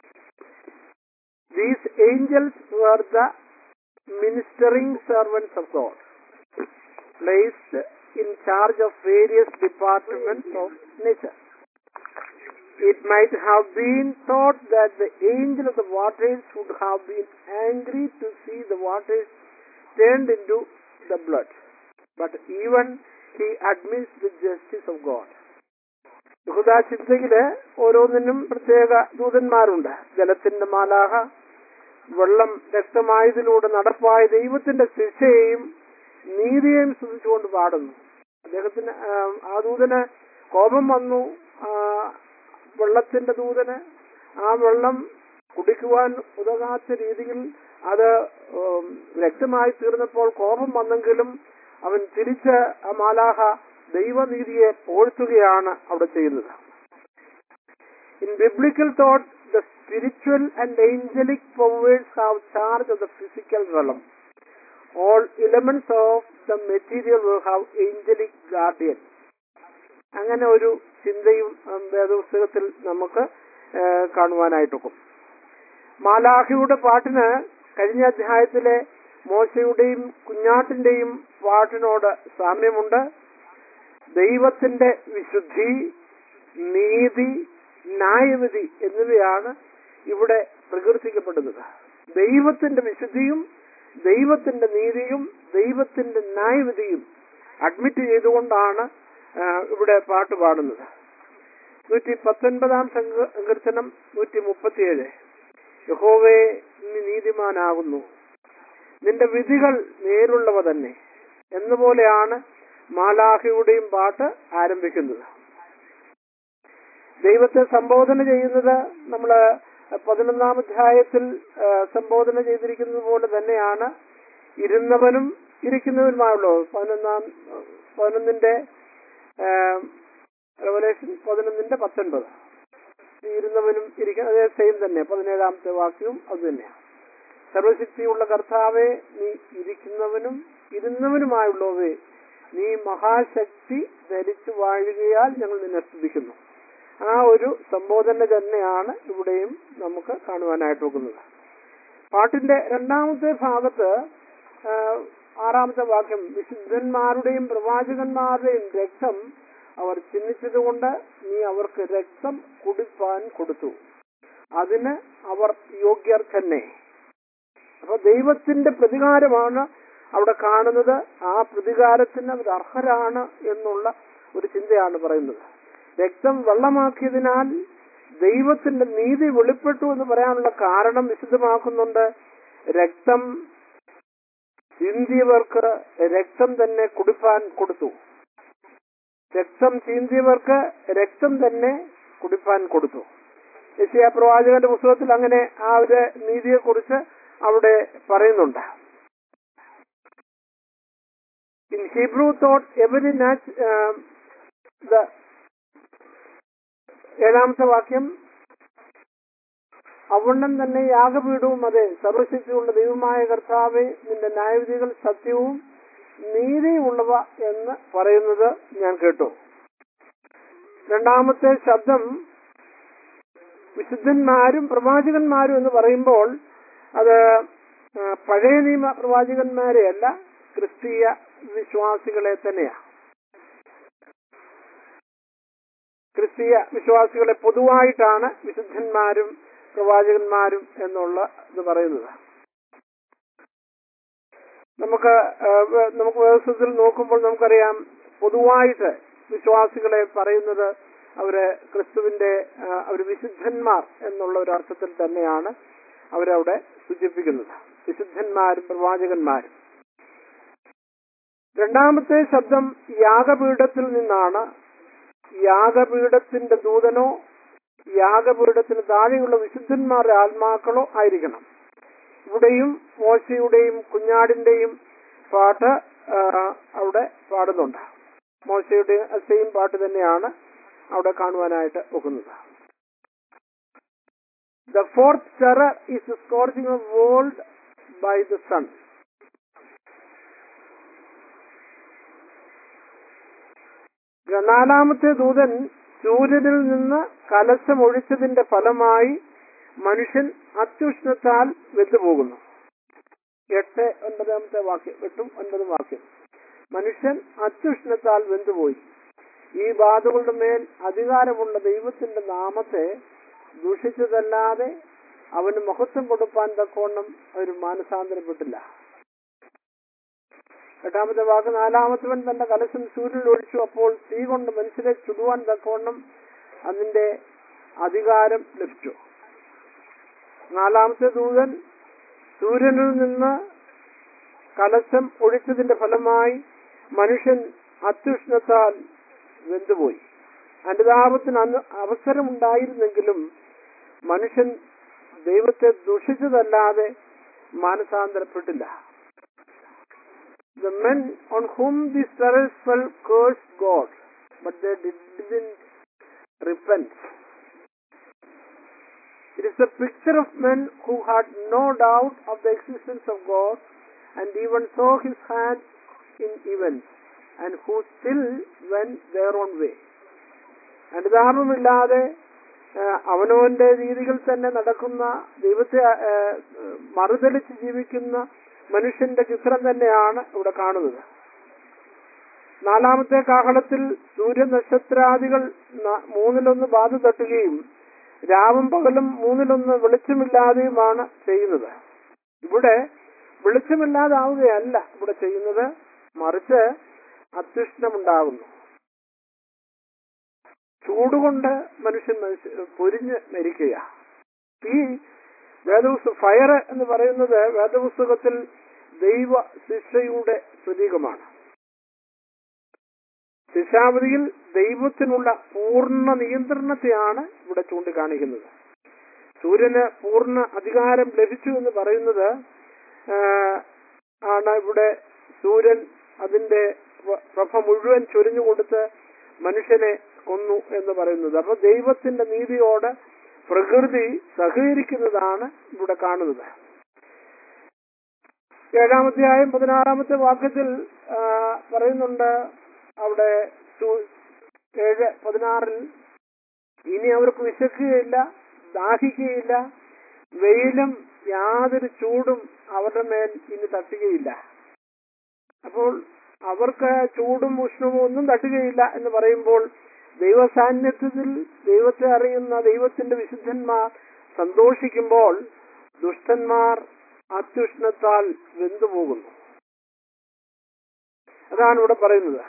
These angels were the ministering servants of God, placed in charge of various departments of nature. It might have been thought that the angel of the waters would have been angry to see the waters turned into the blood. But even he admits the justice of God. യഹൂദ ചിന്തയില് ഓരോന്നിനും പ്രത്യേക ദൂതന്മാരുണ്ട് ജലത്തിന്റെ മാലാഹ വെള്ളം രക്തമായതിലൂടെ നടപ്പായ ദൈവത്തിന്റെ ശിക്ഷയെയും നീതിയെയും സ്തുതിച്ചുകൊണ്ട് പാടുന്നു അദ്ദേഹത്തിന് ആ, ആ ദൂതന് കോപം വന്നു ആ, വെള്ളത്തിന്റെ ദൂതന് ആ വെള്ളം കുടിക്കുവാൻ ഉതകാത്ത രീതിയിൽ അത് ഉം, രക്തമായി തീർന്നപ്പോൾ കോപം വന്നെങ്കിലും അവൻ തിരിച്ച് ആ മാലാഹ ദൈവനീതിയെ പോഴ്ത്തുകയാണ് അവിടെ ചെയ്യുന്നത് in biblical thought the spiritual and angelic powers have charge of the physical realm all elements of the material will have angelic guardian അങ്ങനെ ഒരു ചിന്തയും ഉം, വേദപുസ്തകത്തിൽ നമുക്ക് ആ, കാണുവാനായിട്ടൊക്കും മാലാഹിയുടെ പാട്ടിന് കഴിഞ്ഞ അധ്യായത്തിലെ മോശയുടെയും കുഞ്ഞാട്ടിന്റെയും പാട്ടിനോട് സാമ്യമുണ്ട് ദൈവത്തിന്റെ വിശുദ്ധി നീതി ന്യായവിധി എന്നിവയാണ് ഇവിടെ പ്രകീർത്തിക്കപ്പെടുന്നത് ദൈവത്തിന്റെ വിശുദ്ധിയും ദൈവത്തിന്റെ നീതിയും ദൈവത്തിന്റെ ന്യായവിധിയും അഡ്മിറ്റ് ചെയ്തുകൊണ്ടാണ് ആ, ഇവിടെ പാട്ട് പാടുന്നത് നൂറ്റി പത്തൊൻപതാം സങ്ക- സങ്കീർത്തനം നൂറ്റി മുപ്പത്തിയേഴ് യഹോവേ നീ നീതിമാനാകുന്നു നിന്റെ വിധികൾ നേരുള്ളവ തന്നെ എന്നുപോലെയാണ് മാലാഹയുടെയും പാട്ട് ആരംഭിക്കുന്നത് ദൈവത്തെ സംബോധന ചെയ്യുന്നത് നമ്മള് പതിനൊന്നാം അധ്യായത്തിൽ ആ, സംബോധന ചെയ്തിരിക്കുന്നത് പോലെ തന്നെയാണ് ഇരുന്നവനും ഇരിക്കുന്നവനുമായുള്ളൂ പതിനൊന്നാം പതിനൊന്നിന്റെ റെവലേഷൻ പതിനൊന്നിന്റെ പത്തൊൻപത് ഇരുന്നവനും ഇരിക്കുന്ന അതേ സെയിം തന്നെ പതിനേഴാമത്തെ വാക്യവും അത് തന്നെയാണ് സർവശക്തിയുള്ള കർത്താവെ നീ ഇരിക്കുന്നവനും ഇരുന്നവനുമായുള്ളവേ നീ മഹാശക്തി ധരിച്ചു വാഴുകയാൽ ഞങ്ങൾ നിന്നെ സ്തുതിക്കുന്നു ആ ഒരു സംബോധന തന്നെയാണ് ഇവിടെയും നമുക്ക് കാണുവാനായിട്ട് പോകുന്നത് പാട്ടിന്റെ രണ്ടാമത്തെ ഭാഗത്ത് ആ, ആറാമത്തെ വാക്യം വിശുദ്ധന്മാരുടെയും പ്രവാചകന്മാരുടെയും രക്തം അവർ ചിഹ്നിച്ചതുകൊണ്ട് നീ അവർക്ക് രക്തം കുടിപ്പാൻ കൊടുത്തു അതിന് അവർ യോഗ്യർ തന്നെ അപ്പൊ ദൈവത്തിന്റെ പ്രതികാരമാണ് അവിടെ കാണുന്നത് ആ പ്രതികാരത്തിന് അവർ അർഹരാണ് എന്നുള്ള ഒരു ചിന്തയാണ് പറയുന്നത് രക്തം വെള്ളമാക്കിയതിനാൽ ദൈവത്തിന്റെ നീതി വെളിപ്പെട്ടു എന്ന് പറയാനുള്ള കാരണം വിശുദ്ധമാക്കുന്നുണ്ട് രക്തം ചിന്തിയവർക്ക് രക്തം തന്നെ കുടിപ്പാൻ കൊടുത്തു രക്തം ചീന്തിയവർക്ക് രക്തം തന്നെ കുടിപ്പാൻ കൊടുത്തു യശയ പ്രവാചകന്റെ പുസ്തകത്തിൽ അങ്ങനെ ആ ഒരു നീതിയെക്കുറിച്ച് അവിടെ പറയുന്നുണ്ട് ഇൻ ഹീബ്രു തോട്ട് എവരി നാച്ച് ദ ഏഴാമത്തെ വാക്യം അവണ്ണം തന്നെ യാഗപീഠവും അതെ സർവശക്തിയുള്ള ദൈവമായ കർത്താവെ നിന്റെ ന്യായവിധികൾ സത്യവും നീതിയുമുള്ളവ എന്ന് പറയുന്നത് ഞാൻ കേട്ടു രണ്ടാമത്തെ ശബ്ദം വിശുദ്ധന്മാരും പ്രവാചകന്മാരും എന്ന് പറയുമ്പോൾ അത് ആ, പഴയ നിയമ പ്രവാചകന്മാരെയല്ല ക്രിസ്തീയ വിശ്വാസികളെ തന്നെയാണ് ക്രിസ്തീയ വിശ്വാസികളെ പൊതുവായിട്ടാണ് വിശുദ്ധന്മാരും പ്രവാചകന്മാരും എന്നുള്ള ഇത് പറയുന്നത് നമുക്ക് ആ, വേ- നമുക്ക് വ്യവസ്ഥത്തിൽ നോക്കുമ്പോൾ നമുക്കറിയാം പൊതുവായിട്ട് വിശ്വാസികളെ പറയുന്നത് അവര് ക്രിസ്തുവിന്റെ ആ, അവര് വിശുദ്ധന്മാർ എന്നുള്ള ഒരു അർത്ഥത്തിൽ തന്നെയാണ് അവരവിടെ സൂചിപ്പിക്കുന്നത് വിശുദ്ധന്മാരും പ്രവാചകന്മാരും രണ്ടാമത്തെ ശബ്ദം യാഗപീഠത്തിൽ നിന്നാണ് യാഗപീഠത്തിന്റെ ദൂതനോ യാഗപീഠത്തിന് താഴെയുള്ള വിശുദ്ധന്മാരുടെ ആത്മാക്കളോ ആയിരിക്കണം ഇവിടെയും മോശയുടെയും കുഞ്ഞാടിന്റെയും പാട്ട് ആ, അവിടെ പാടുന്നുണ്ട് മോശയുടെ സെയിം പാട്ട് തന്നെയാണ് അവിടെ കാണുവാനായിട്ട് ഒക്കുന്നത് the fourth terror is scorching of world by the sun നാലാമത്തെ ദൂതൻ സൂര്യനിൽ നിന്ന് കലശമൊഴിച്ചതിന്റെ ഫലമായി മനുഷ്യൻ അത്യുഷ്ണത്താൽ വെന്തുപോകുന്നു എട്ട് ഒൻപതാമത്തെ വാക്യം എട്ടും ഒൻപതും വാക്യം മനുഷ്യൻ അത്യുഷ്ണത്താൽ വെന്തുപോയി ഈ ബാധകളുടെ മേൽ അധികാരമുള്ള ദൈവത്തിന്റെ നാമത്തെ ദൂഷിച്ചതല്ലാതെ അവന് മഹത്വം കൊടുപ്പാൻ തക്കവണ്ണം അവർ മാനസാന്തരപ്പെട്ടില്ല എട്ടാമത്തെ വാക്ക് നാലാമത്തവൻ തന്റെ കലശം സൂര്യനിൽ ഒഴിച്ചു അപ്പോൾ തീ കൊണ്ട് മനുഷ്യരെ ചുടുവാൻ തക്കവണ്ണം അതിന്റെ അധികാരം ലഭിച്ചു നാലാമത്തെ ദൂതൻ സൂര്യനിൽ നിന്ന് കലശം ഒഴിച്ചതിന്റെ ഫലമായി മനുഷ്യൻ അത്യുഷ്ണത്താൽ വെന്തുപോയി അനുതാപത്തിന് അന്ന് അവസരമുണ്ടായിരുന്നെങ്കിലും മനുഷ്യൻ ദൈവത്തെ ദുഷിച്ചതല്ലാതെ മാനസാന്തരപ്പെട്ടില്ല The men on whom these terrors fell cursed God, but they didn't repent. It is a picture of men who had no doubt of the existence of God and even saw his hand in events and who still went their own way. അനുതാപമില്ലാതെ ആ, അവനവന്റെ രീതികൾ തന്നെ നടക്കുന്ന ദൈവത്തെ ആ, മറുതലിച്ച് ജീവിക്കുന്ന മനുഷ്യന്റെ ചിത്രം തന്നെയാണ് ഇവിടെ കാണുന്നത് നാലാമത്തെ കാഹളത്തിൽ സൂര്യനക്ഷത്രാദികൾ ന- മൂന്നിലൊന്ന് ബാധ തട്ടുകയും രാവും പകലും മൂന്നിലൊന്ന് വെളിച്ചമില്ലാതെയുമാണ് ചെയ്യുന്നത് ഇവിടെ വെളിച്ചമില്ലാതാവുകയല്ല ഇവിടെ ചെയ്യുന്നത് മറിച്ച് അത്യുഷ്ണമുണ്ടാകുന്നു ചൂടുകൊണ്ട് മനുഷ്യൻ മനുഷ്യ പൊരിഞ്ഞ് മരിക്കുക ഈ വേദപുസ്തക ഫയർ എന്ന് പറയുന്നത് വേദപുസ്തകത്തിൽ ദൈവ ശിക്ഷയുടെ പ്രതീകമാണ് ശിക്ഷാവധിയിൽ ദൈവത്തിനുള്ള പൂർണ്ണ നിയന്ത്രണത്തെയാണ് ഇവിടെ ചൂണ്ടിക്കാണിക്കുന്നത് സൂര്യന് പൂർണ്ണ അധികാരം ലഭിച്ചു എന്ന് പറയുന്നത് ആ, ആണ് ഇവിടെ സൂര്യൻ അതിന്റെ പ്ര- പ്രഭ മുഴുവൻ ചൊരിഞ്ഞു കൊടുത്ത് മനുഷ്യനെ കൊന്നു എന്ന് പറയുന്നത് അപ്പൊ ദൈവത്തിന്റെ നീതിയോട് പ്രകൃതി സഹകരിക്കുന്നതാണ് ഇവിടെ കാണുന്നത് ഏഴാമധ്യായം പതിനാറാമത്തെ വാക്യത്തിൽ ആ, പറയുന്നുണ്ട് അവിടെ സു- ഏഴ് പതിനാറിൽ ഇനി അവർക്ക് വിശക്കുകയില്ല ദാഹിക്കുകയില്ല വെയിലും യാതൊരു ചൂടും അവരുടെ മേൽ ഇനി തട്ടുകയില്ല അപ്പോൾ അവർക്ക് ചൂടും ഉഷ്ണവും ഒന്നും തട്ടുകയില്ല എന്ന് പറയുമ്പോൾ ദൈവ സാന്നിധ്യത്തിൽ ദൈവത്തെ അറിയുന്ന ദൈവത്തിന്റെ വിശുദ്ധന്മാർ സന്തോഷിക്കുമ്പോൾ ദുഷ്ടന്മാർ അത്യുഷ്ണത്താൽ വെന്തുപോകുന്നു അതാണ് ഇവിടെ പറയുന്നത്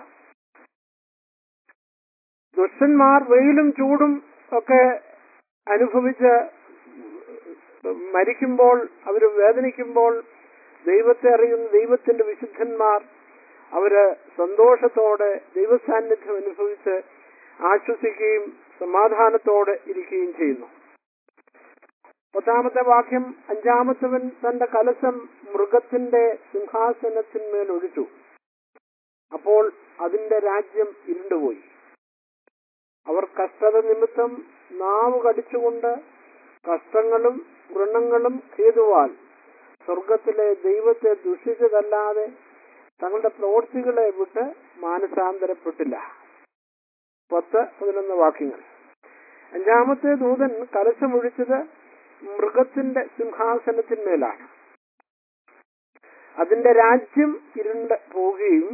ദുഷ്ടന്മാർ വെയിലും ചൂടും ഒക്കെ അനുഭവിച്ച് മരിക്കുമ്പോൾ അവർ വേദനിക്കുമ്പോൾ ദൈവത്തെ അറിയുന്ന ദൈവത്തിന്റെ വിശുദ്ധന്മാർ അവര് സന്തോഷത്തോടെ ദൈവസാന്നിധ്യം അനുഭവിച്ച് ആശ്വസിക്കുകയും സമാധാനത്തോടെ ഇരിക്കുകയും ചെയ്യുന്നു പത്താമത്തെ വാക്യം അഞ്ചാമത്തവൻ തന്റെ കലശം മൃഗത്തിന്റെ സിംഹാസനത്തിന്മേൽ ഒഴിച്ചു അപ്പോൾ അതിന്റെ രാജ്യം ഇരുണ്ടുപോയി അവർ കഷ്ടത നിമിത്തം നാവ് കടിച്ചുകൊണ്ട് കഷ്ടങ്ങളും വൃണങ്ങളും ഹേതുവാൽ സ്വർഗത്തിലെ ദൈവത്തെ ദുഷിച്ചതല്ലാതെ തങ്ങളുടെ പ്രവൃത്തികളെ വിട്ട് മാനസാന്തരപ്പെട്ടില്ല പത്ത് പതിനൊന്ന് വാക്യങ്ങൾ അഞ്ചാമത്തെ ദൂതൻ കലശമൊഴിച്ചത് മൃഗത്തിന്റെ സിംഹാസനത്തിന്മേലാണ് അതിന്റെ രാജ്യം ഇരുണ്ട് പോവുകയും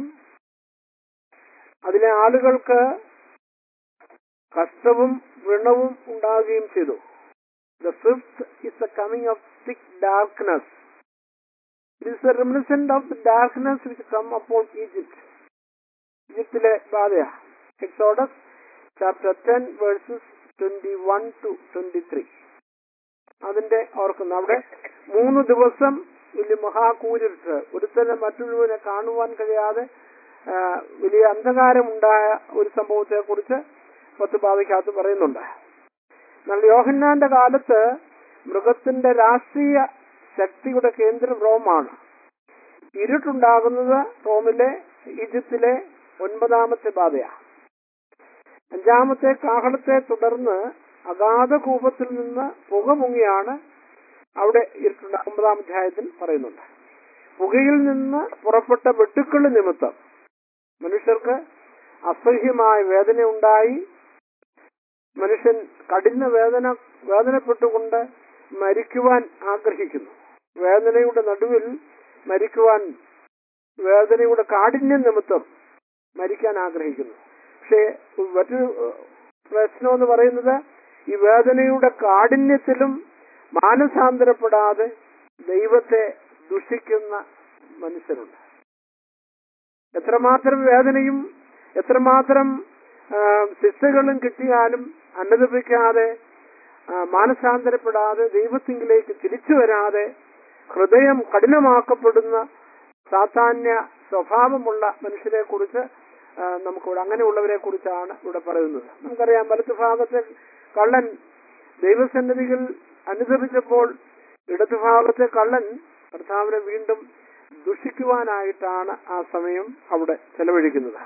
അതിലെ ആളുകൾക്ക് കഷ്ടവും വ്രണവും ഉണ്ടാവുകയും ചെയ്തു the fifth is the coming of thick darkness it is a reminiscent of the darkness which come അപ്പോൾ ഈജിപ്റ്റ് ഈജിപ്തിലെ ബാധയ Exodus chapter ten verses twenty one to twenty three അതിന്റെ ഓർക്കുന്നു അവിടെ മൂന്ന് ദിവസം വലിയ മഹാകൂരിട്ട് ഒരുത്തനെ മറ്റൊരുവനെ കാണുവാൻ കഴിയാതെ ആ, വലിയ അന്ധകാരമുണ്ടായ ഒരു സംഭവത്തെ കുറിച്ച് പത്ത് പാവയ്ക്കകത്ത് പറയുന്നുണ്ട് എന്നാൽ യോഹന്നാന്റെ കാലത്ത് മൃഗത്തിന്റെ രാഷ്ട്രീയ ശക്തിയുടെ കേന്ദ്രം റോമാണ് ഇരുട്ടുണ്ടാകുന്നത് റോമിലെ ഈജിപ്തിലെ ഒൻപതാമത്തെ ബാധയാണ് അഞ്ചാമത്തെ കാഹളത്തെ തുടർന്ന് അഗാധ കൂപത്തിൽ നിന്ന് പുക മുങ്ങിയാണ് അവിടെ ഇരുട്ടുണ്ട ഒമ്പതാം അധ്യായത്തിൽ പറയുന്നുണ്ട് പുകയിൽ നിന്ന് പുറപ്പെട്ട വെട്ടുക്കൾ നിമിത്തം മനുഷ്യർക്ക് അസഹ്യമായ വേദന ഉണ്ടായി മനുഷ്യൻ കഠിന വേദന വേദനപ്പെട്ടുകൊണ്ട് മരിക്കുവാൻ ആഗ്രഹിക്കുന്നു വേദനയുടെ നടുവിൽ മരിക്കുവാൻ വേദനയുടെ കാഠിന്യം നിമിത്തം മരിക്കാൻ ആഗ്രഹിക്കുന്നു പക്ഷേ മറ്റൊരു ഏഹ്, പ്രശ്നം എന്ന് പറയുന്നത് ഈ വേദനയുടെ കാഠിന്യത്തിലും മാനസാന്തരപ്പെടാതെ ദൈവത്തെ ദുഷിക്കുന്ന മനുഷ്യരുണ്ട് എത്രമാത്രം വേദനയും എത്രമാത്രം ആ, ശിക്ഷകളും കിട്ടിയാലും അനുദപിക്കാതെ ആ, മാനസാന്തരപ്പെടാതെ ദൈവത്തിങ്കിലേക്ക് തിരിച്ചു വരാതെ ഹൃദയം കഠിനമാക്കപ്പെടുന്ന സാധാന്യ സ്വഭാവമുള്ള മനുഷ്യരെ കുറിച്ച് നമുക്കിവിടെ അങ്ങനെയുള്ളവരെ കുറിച്ചാണ് ഇവിടെ പറയുന്നത് നമുക്കറിയാം വലത്ത് ഭാഗത്തെ കള്ളൻ ദൈവസന്നിധികൾ അനുദപിച്ചപ്പോൾ ഇടതുഭാഗത്തെ കള്ളൻ കർത്താവിനെ വീണ്ടും ദുഷിക്കുവാനായിട്ടാണ് ആ സമയം അവിടെ ചെലവഴിക്കുന്നത്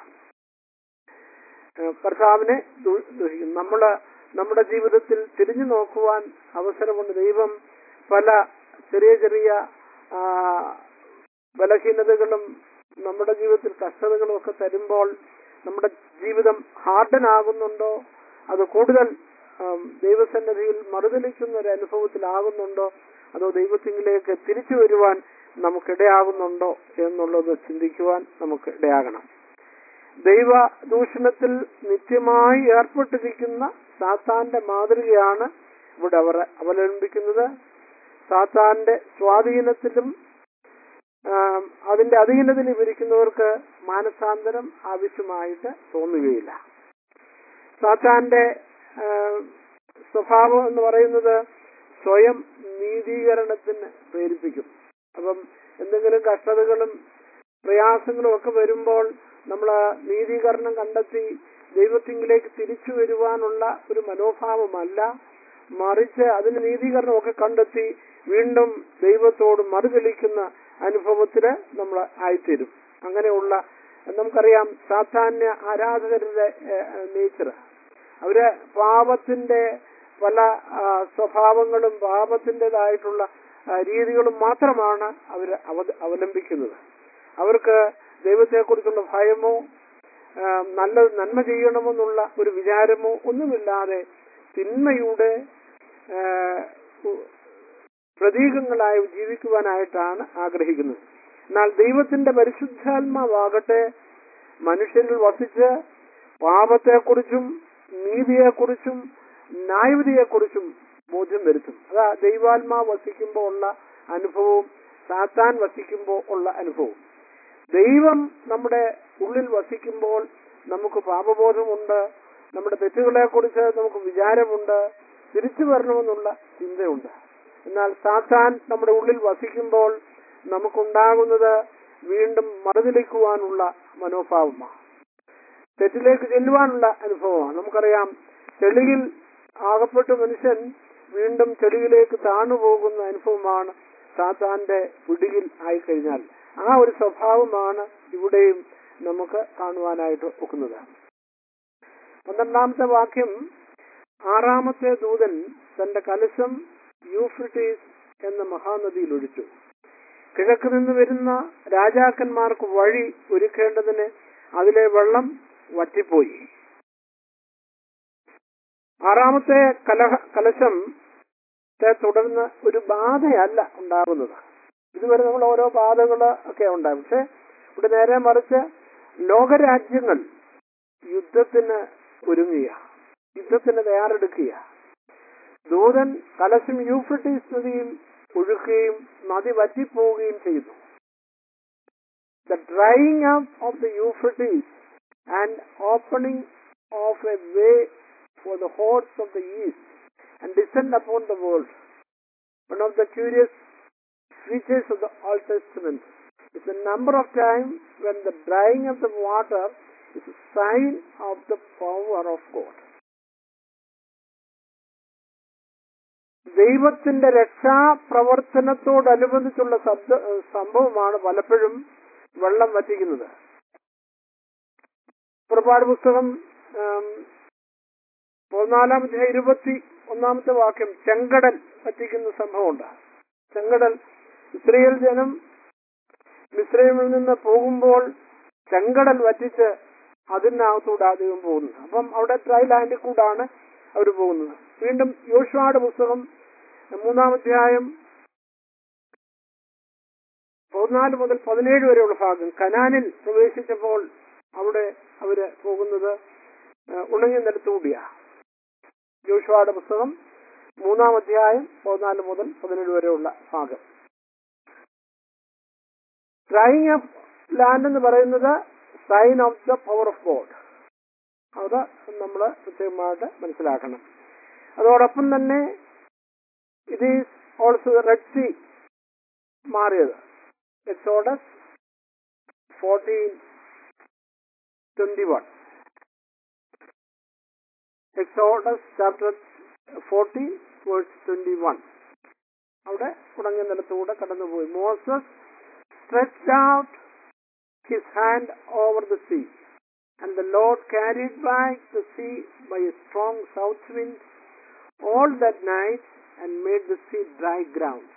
ഏഹ് കർത്താവിനെ ദു- ദുഷിക്കും നമ്മള് നമ്മുടെ ജീവിതത്തിൽ തിരിഞ്ഞു നോക്കുവാൻ അവസരമുണ്ട് ദൈവം പല ചെറിയ ചെറിയ ആ, ബലഹീനതകളും നമ്മുടെ ജീവിതത്തിൽ കഷ്ടതകളും ഒക്കെ തരുമ്പോൾ നമ്മുടെ ജീവിതം ഹാർഡൻ ആകുന്നുണ്ടോ അത് കൂടുതൽ ആം, ദൈവസന്നിധിയിൽ മറുതലിക്കുന്ന ഒരു അനുഭവത്തിലാകുന്നുണ്ടോ അതോ ദൈവത്തിങ്കിലേക്ക് തിരിച്ചു വരുവാൻ നമുക്കിടയാകുന്നുണ്ടോ എന്നുള്ളത് ചിന്തിക്കുവാൻ നമുക്ക് ഇടയാകണം ദൈവ ദൂഷണത്തിൽ നിത്യമായി ഏർപ്പെട്ടിരിക്കുന്ന സാത്താന്റെ മാതൃകയാണ് ഇവിടെ അവർ അവലംബിക്കുന്നത് സാത്താന്റെ സ്വാധീനത്തിലും ആം, അതിന്റെ അധീനതയിൽ ഇരിക്കുന്നവർക്ക് മാനസാന്തരം ആവശ്യമായിട്ട് തോന്നുകയില്ല സാത്താന്റെ ആം, സ്വഭാവം എന്ന് പറയുന്നത് സ്വയം നീതീകരണത്തിന് പ്രേരിപ്പിക്കും അപ്പം എന്തെങ്കിലും കഷ്ടതകളും പ്രയാസങ്ങളും ഒക്കെ വരുമ്പോൾ നമ്മൾ നീതീകരണം കണ്ടെത്തി ദൈവത്തിങ്കിലേക്ക് തിരിച്ചു വരുവാനുള്ള ഒരു മനോഭാവമല്ല മറിച്ച് അതിന് നീതീകരണമൊക്കെ കണ്ടെത്തി വീണ്ടും ദൈവത്തോട് മറുചലിക്കുന്ന അനുഭവത്തിന് നമ്മൾ ആയിത്തീരും അങ്ങനെയുള്ള നമുക്കറിയാം സാധാന്യ ആരാധകരുടെ നേച്ചർ അവര് പാപത്തിന്റെ പല ആ, സ്വഭാവങ്ങളും പാപത്തിൻ്റെതായിട്ടുള്ള ആ, രീതികളും മാത്രമാണ് അവർ അവലംബിക്കുന്നത് അവർക്ക് ദൈവത്തെക്കുറിച്ചുള്ള ഭയമോ ആ, നല്ല നന്മ ചെയ്യണമെന്നുള്ള ഒരു വിചാരമോ ഒന്നുമില്ലാതെ തിന്മയുടെ ആ, ഉ- പ്രതീകങ്ങളായി ജീവിക്കുവാനായിട്ടാണ് ആഗ്രഹിക്കുന്നത് എന്നാൽ ദൈവത്തിന്റെ പരിശുദ്ധാത്മാവാകട്ടെ മനുഷ്യരിൽ വസിച്ച് പാപത്തെക്കുറിച്ചും നീതിയെക്കുറിച്ചും ന്യായവിധിയെക്കുറിച്ചും ബോധ്യം വരുത്തും അതാ ദൈവാത്മാവ് വസിക്കുമ്പോൾ ഉള്ള അനുഭവവും സാത്താൻ വസിക്കുമ്പോൾ ഉള്ള അനുഭവവും ദൈവം നമ്മുടെ ഉള്ളിൽ വസിക്കുമ്പോൾ നമുക്ക് പാപബോധമുണ്ട് നമ്മുടെ തെറ്റുകളെ കുറിച്ച് നമുക്ക് വിചാരമുണ്ട് തിരിച്ചു വരണമെന്നുള്ള ചിന്തയുണ്ട് എന്നാൽ സാത്താൻ നമ്മുടെ ഉള്ളിൽ വസിക്കുമ്പോൾ നമുക്കുണ്ടാകുന്നത് വീണ്ടും മറുതിലിക്കുവാനുള്ള മനോഭാവമാണ് തെറ്റിലേക്ക് ചെല്ലുവാനുള്ള അനുഭവമാണ് നമുക്കറിയാം ചെളിയിൽ ആകപ്പെട്ട മനുഷ്യൻ വീണ്ടും ചെളിയിലേക്ക് താണു പോകുന്ന അനുഭവമാണ് സാത്താന്റെ പിടിയിൽ ആയിക്കഴിഞ്ഞാൽ ആ ഒരു സ്വഭാവമാണ് ഇവിടെയും നമുക്ക് കാണുവാനായിട്ട് ഒക്കുന്നത് പന്ത്രണ്ടാമത്തെ വാക്യം ആറാമത്തെ ദൂതൻ തന്റെ കലശം യൂഫ്രിട്ടീസ് എന്ന മഹാനദിയിൽ ഒഴിച്ചു കിഴക്ക് നിന്ന് വരുന്ന രാജാക്കന്മാർക്ക് വഴി ഒരുക്കേണ്ടതിന് അതിലെ വെള്ളം വറ്റിപ്പോയി ആറാമത്തെ കലഹ കലശം തുടർന്ന് ഒരു ബാധയല്ല ഉണ്ടാകുന്നത് ഇതുവരെ നമ്മൾ ഓരോ ബാധകൾ ഒക്കെ ഉണ്ടാകും പക്ഷെ ഇവിടെ നേരെ മറിച്ച് ലോകരാജ്യങ്ങൾ യുദ്ധത്തിന് ഒരുങ്ങുക യുദ്ധത്തിന് തയ്യാറെടുക്കുക ദൂതൻ കലശം യൂഫ്രട്ടീസ് നദിയിൽ ഒഴുക്കുകയും നദി വറ്റിപ്പോവുകയും ചെയ്തു the drying up of the Euphrates and opening of a way for the hordes of the east and descend upon the world. One of the curious features of the Old Testament is the number of times when the drying of the water is a sign of the power of God. ദൈവത്തിന്റെ രക്ഷാപ്രവർത്തനത്തോടനുബന്ധിച്ചുള്ള ശബ്ദ സംഭവമാണ് പലപ്പോഴും വെള്ളം വറ്റിക്കുന്നത് പുറപ്പാട് പുസ്തകം പതിനാലാമത്തെ ഇരുപത്തി ഒന്നാമത്തെ വാക്യം ചെങ്കടൽ പറ്റിക്കുന്ന സംഭവമുണ്ട് ചെങ്കടൽ ഇസ്രയേൽ ജനം മിശ്രമിൽ നിന്ന് പോകുമ്പോൾ ചെങ്കടൽ വറ്റിച്ച് അതിനകത്തൂടെ ദൈവം പോകുന്നത് അപ്പം അവിടെ ഡ്രൈ ലാൻഡിൽ കൂടാണ് അവർ പോകുന്നത് വീണ്ടും യോശുവയുടെ പുസ്തകം മൂന്നാമധ്യായം പതിനാല് മുതൽ പതിനേഴ് വരെയുള്ള ഭാഗം കനാനിൽ പ്രവേശിച്ചപ്പോൾ അവിടെ അവര് പോകുന്നത് ഉണങ്ങിയ നിലത്തുകൂടിയാണ് ജോഷുവയുടെ പുസ്തകം മൂന്നാം അധ്യായം പതിനാല് മുതൽ പതിനേഴ് വരെയുള്ള ഭാഗം ഡ്രൈയിങ് ഓഫ് ലാൻഡ് എന്ന് പറയുന്നത് sign of the power of God അത് നമ്മൾ പ്രത്യേകമായിട്ട് മനസ്സിലാക്കണം അതോടൊപ്പം തന്നെ ഇത് ഈസ് ഓൾസോ റെഡ് സി മാറിയത് Exodus fourteen twenty one Exodus chapter forty verse twenty one അവിടെ ഉടങ്ങിയ നിലത്തൂടെ കടന്നുപോയി Moses stretch out his hand over the sea and the Lord carried back the sea by a strong south wind all that night and made the sea dry ground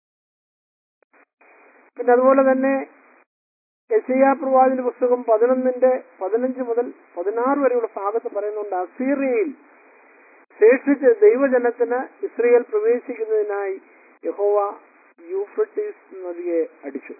പിന്നെ അതുപോലെ തന്നെ യശയാ പ്രവാചന പുസ്തകം പതിനൊന്നിന്റെ പതിനഞ്ച് മുതൽ പതിനാറ് വരെയുള്ള ഭാഗത്ത് പറയുന്നുണ്ട് അസീറിയയിൽ ശേഷിച്ച് ദൈവജനത്തിന് ഇസ്രയേൽ പ്രവേശിക്കുന്നതിനായി യഹോവ യൂഫ്രട്ടീസ് നദിയെ അടിച്ചു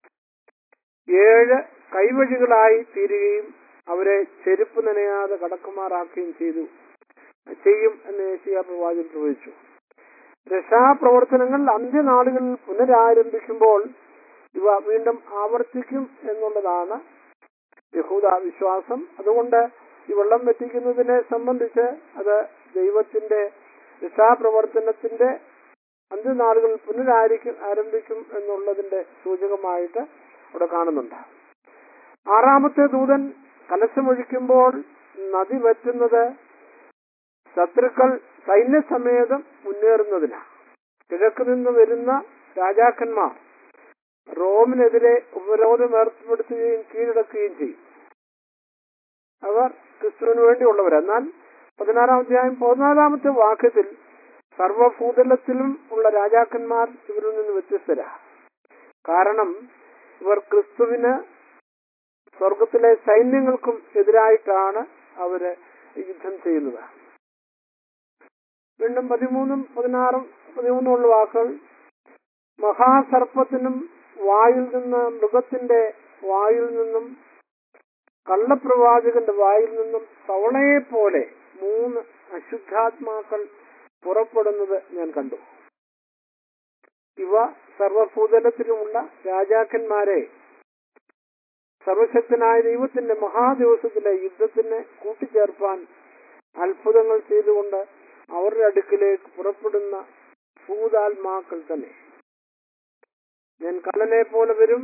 ഏഴ് കൈവഴികളായി തീരുകയും അവരെ ചെരുപ്പ് നനയാതെ കടക്കുമാറാക്കുകയും ചെയ്തു ചെയ്യും എന്ന് യേശിയ പ്രവാചകൻ പ്രവചിച്ചു രക്ഷാപ്രവർത്തനങ്ങൾ അന്ത്യനാളുകളിൽ പുനരാരംഭിക്കുമ്പോൾ ഇവ വീണ്ടും ആവർത്തിക്കും എന്നുള്ളതാണ് യഹൂദ വിശ്വാസം അതുകൊണ്ട് ഈ വെള്ളം വറ്റിക്കുന്നതിനെ സംബന്ധിച്ച് അത് ദൈവത്തിന്റെ രക്ഷാപ്രവർത്തനത്തിന്റെ അന്ത്യനാളുകൾ പുനരാരിക്കും ആരംഭിക്കും എന്നുള്ളതിന്റെ സൂചകമായിട്ട് അവിടെ കാണുന്നുണ്ട് ആറാമത്തെ ദൂതൻ കലശമൊഴിക്കുമ്പോൾ നദി വറ്റുന്നത് ശത്രുക്കൾ സൈന്യസമേതം മുന്നേറുന്നതിനാണ് കിഴക്ക് നിന്ന് വരുന്ന രാജാക്കന്മാർ റോമിനെതിരെ ഉപരോധം ഏർപ്പെടുത്തുകയും കീഴടക്കുകയും ചെയ്യും അവർ ക്രിസ്തുവിന് വേണ്ടിയുള്ളവർ എന്നാൽ പതിനാറാം അധ്യായം പതിനാലാമത്തെ വാക്യത്തിൽ സർവഭൂതലത്തിലും ഉള്ള രാജാക്കന്മാർ ഇവരിൽ നിന്ന് വ്യത്യസ്തരാ കാരണം ഇവർ ക്രിസ്തുവിന് സ്വർഗത്തിലെ സൈന്യങ്ങൾക്കും എതിരായിട്ടാണ് അവര് യുദ്ധം ചെയ്യുന്നത് വീണ്ടും പതിമൂന്നും പതിനാറും പതിമൂന്നും ഉള്ള വാക്കുകൾ മഹാസർപ്പത്തിനും വായിൽ നിന്ന് മൃഗത്തിന്റെ വായിൽ നിന്നും കള്ളപ്രവാചകന്റെ വായിൽ നിന്നും തവളയെ പോലെ മൂന്ന് അശുദ്ധാത്മാക്കൾ പുറപ്പെടുന്നത് ഞാൻ കണ്ടു ഇവ സർവഭൂതലത്തിലുമുള്ള രാജാക്കന്മാരെ സർവശക്തനായ ദൈവത്തിന്റെ മഹാദിവസത്തിലെ യുദ്ധത്തിന് കൂട്ടിച്ചേർപ്പാൻ അത്ഭുതങ്ങൾ ചെയ്തുകൊണ്ട് അവരുടെ അടുക്കിലേക്ക് പുറപ്പെടുന്ന ഭൂതാത്മാക്കൾ തന്നെ ഞാൻ കള്ളനെ പോലെ വരും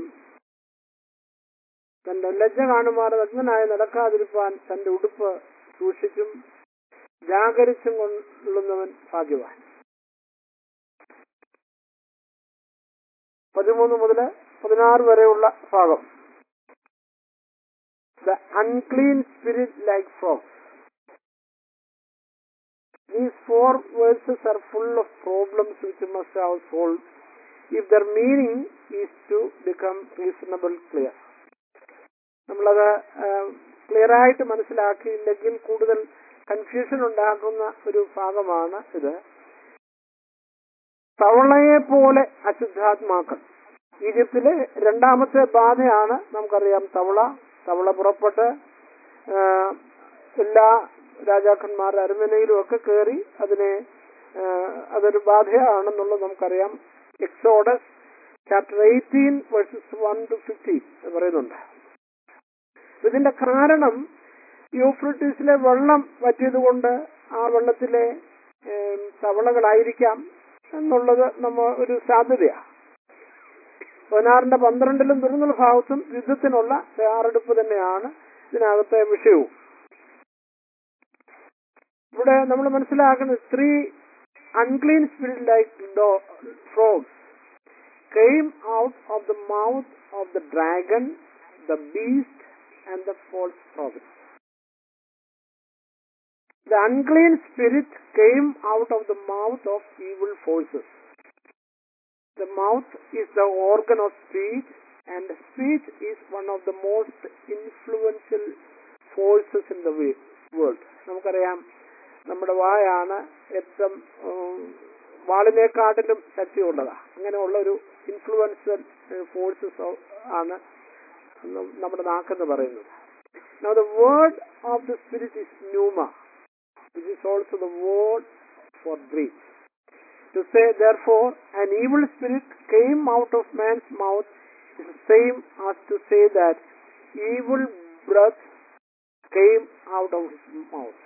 തന്റെ ലജ്ജ കാണുമാർ നഗ്നനായി നടക്കാതിരിപ്പാൻ തന്റെ ഉടുപ്പ് സൂക്ഷിച്ചും ജാഗരിച്ചും കൊള്ളുന്നവൻ ഭാഗ്യവാൻ പതിമൂന്ന് മുതൽ പതിനാറ് വരെയുള്ള ഭാഗം the unclean spirit like frogs These four verses are full of problems which you must have solved if their meaning is to become reasonable clear. നമ്മളത് ക്ലിയർ ആയിട്ട് മനസ്സിലാക്കിയില്ലെങ്കിൽ കൂടുതൽ കൺഫ്യൂഷൻ ഉണ്ടാക്കുന്ന ഒരു ഭാഗമാണ് ഇത് തവളയെ പോലെ അശുദ്ധാത്മാക്കൾ ഈജിപ്തിലെ രണ്ടാമത്തെ ബാധയാണ് നമുക്കറിയാം തവള തവള പുറപ്പെട്ട് ആ, എല്ലാ രാജാക്കന്മാരുടെ അരമനയിലും ഒക്കെ കയറി അതിനെ ആ, അതൊരു ബാധയാണെന്നുള്ളത് നമുക്കറിയാം Exodus chapter eighteen verses one to fifteen പറയുന്നുണ്ട് ഇതിന്റെ കാരണം യൂഫ്രട്ടീസിലെ വെള്ളം വറ്റിയതുകൊണ്ട് ആ വെള്ളത്തിലെ ഏം, തവളകളായിരിക്കാം എന്നുള്ളത് നമ്മ ഒരു സാധ്യതയാണ് പതിനാറിന്റെ പന്ത്രണ്ടിലും തുറന്നുള്ള ഭാഗത്തും യുദ്ധത്തിനുള്ള തയ്യാറെടുപ്പ് തന്നെയാണ് ഇതിനകത്തെ വിഷയവും ഇവിടെ നമ്മൾ മനസ്സിലാക്കുന്നത് three unclean spirit like frogs came out of the mouth of the dragon, the beast, and the false prophet. The unclean spirit came out of the mouth of evil forces. The mouth is the organ of speech, and speech is one of the most influential forces in the wi- world. നമുക്കറിയാം നമ്മുടെ വായാണ് ഏറ്റവും ഉം, വാളിനെക്കാട്ടിലും ശക്തിയുള്ളതാ അങ്ങനെയുള്ള ഒരു ഇൻഫ്ലുവൻസൽ forces ആണ് നം- നമ്മുടെ നാക്കെന്ന് പറയുന്നത് Now the word of the spirit is pneuma. This is also the word for breath. To say therefore an evil spirit came out of man's mouth is the same as to say that evil breath came out of his mouth.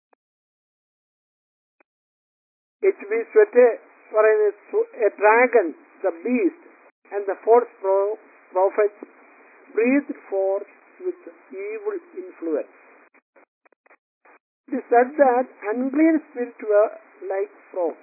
H B Swete പറയുന്നത് a dragon the beast and the false prophet breathe forth with evil influence It is said that unclean spirits were like frogs.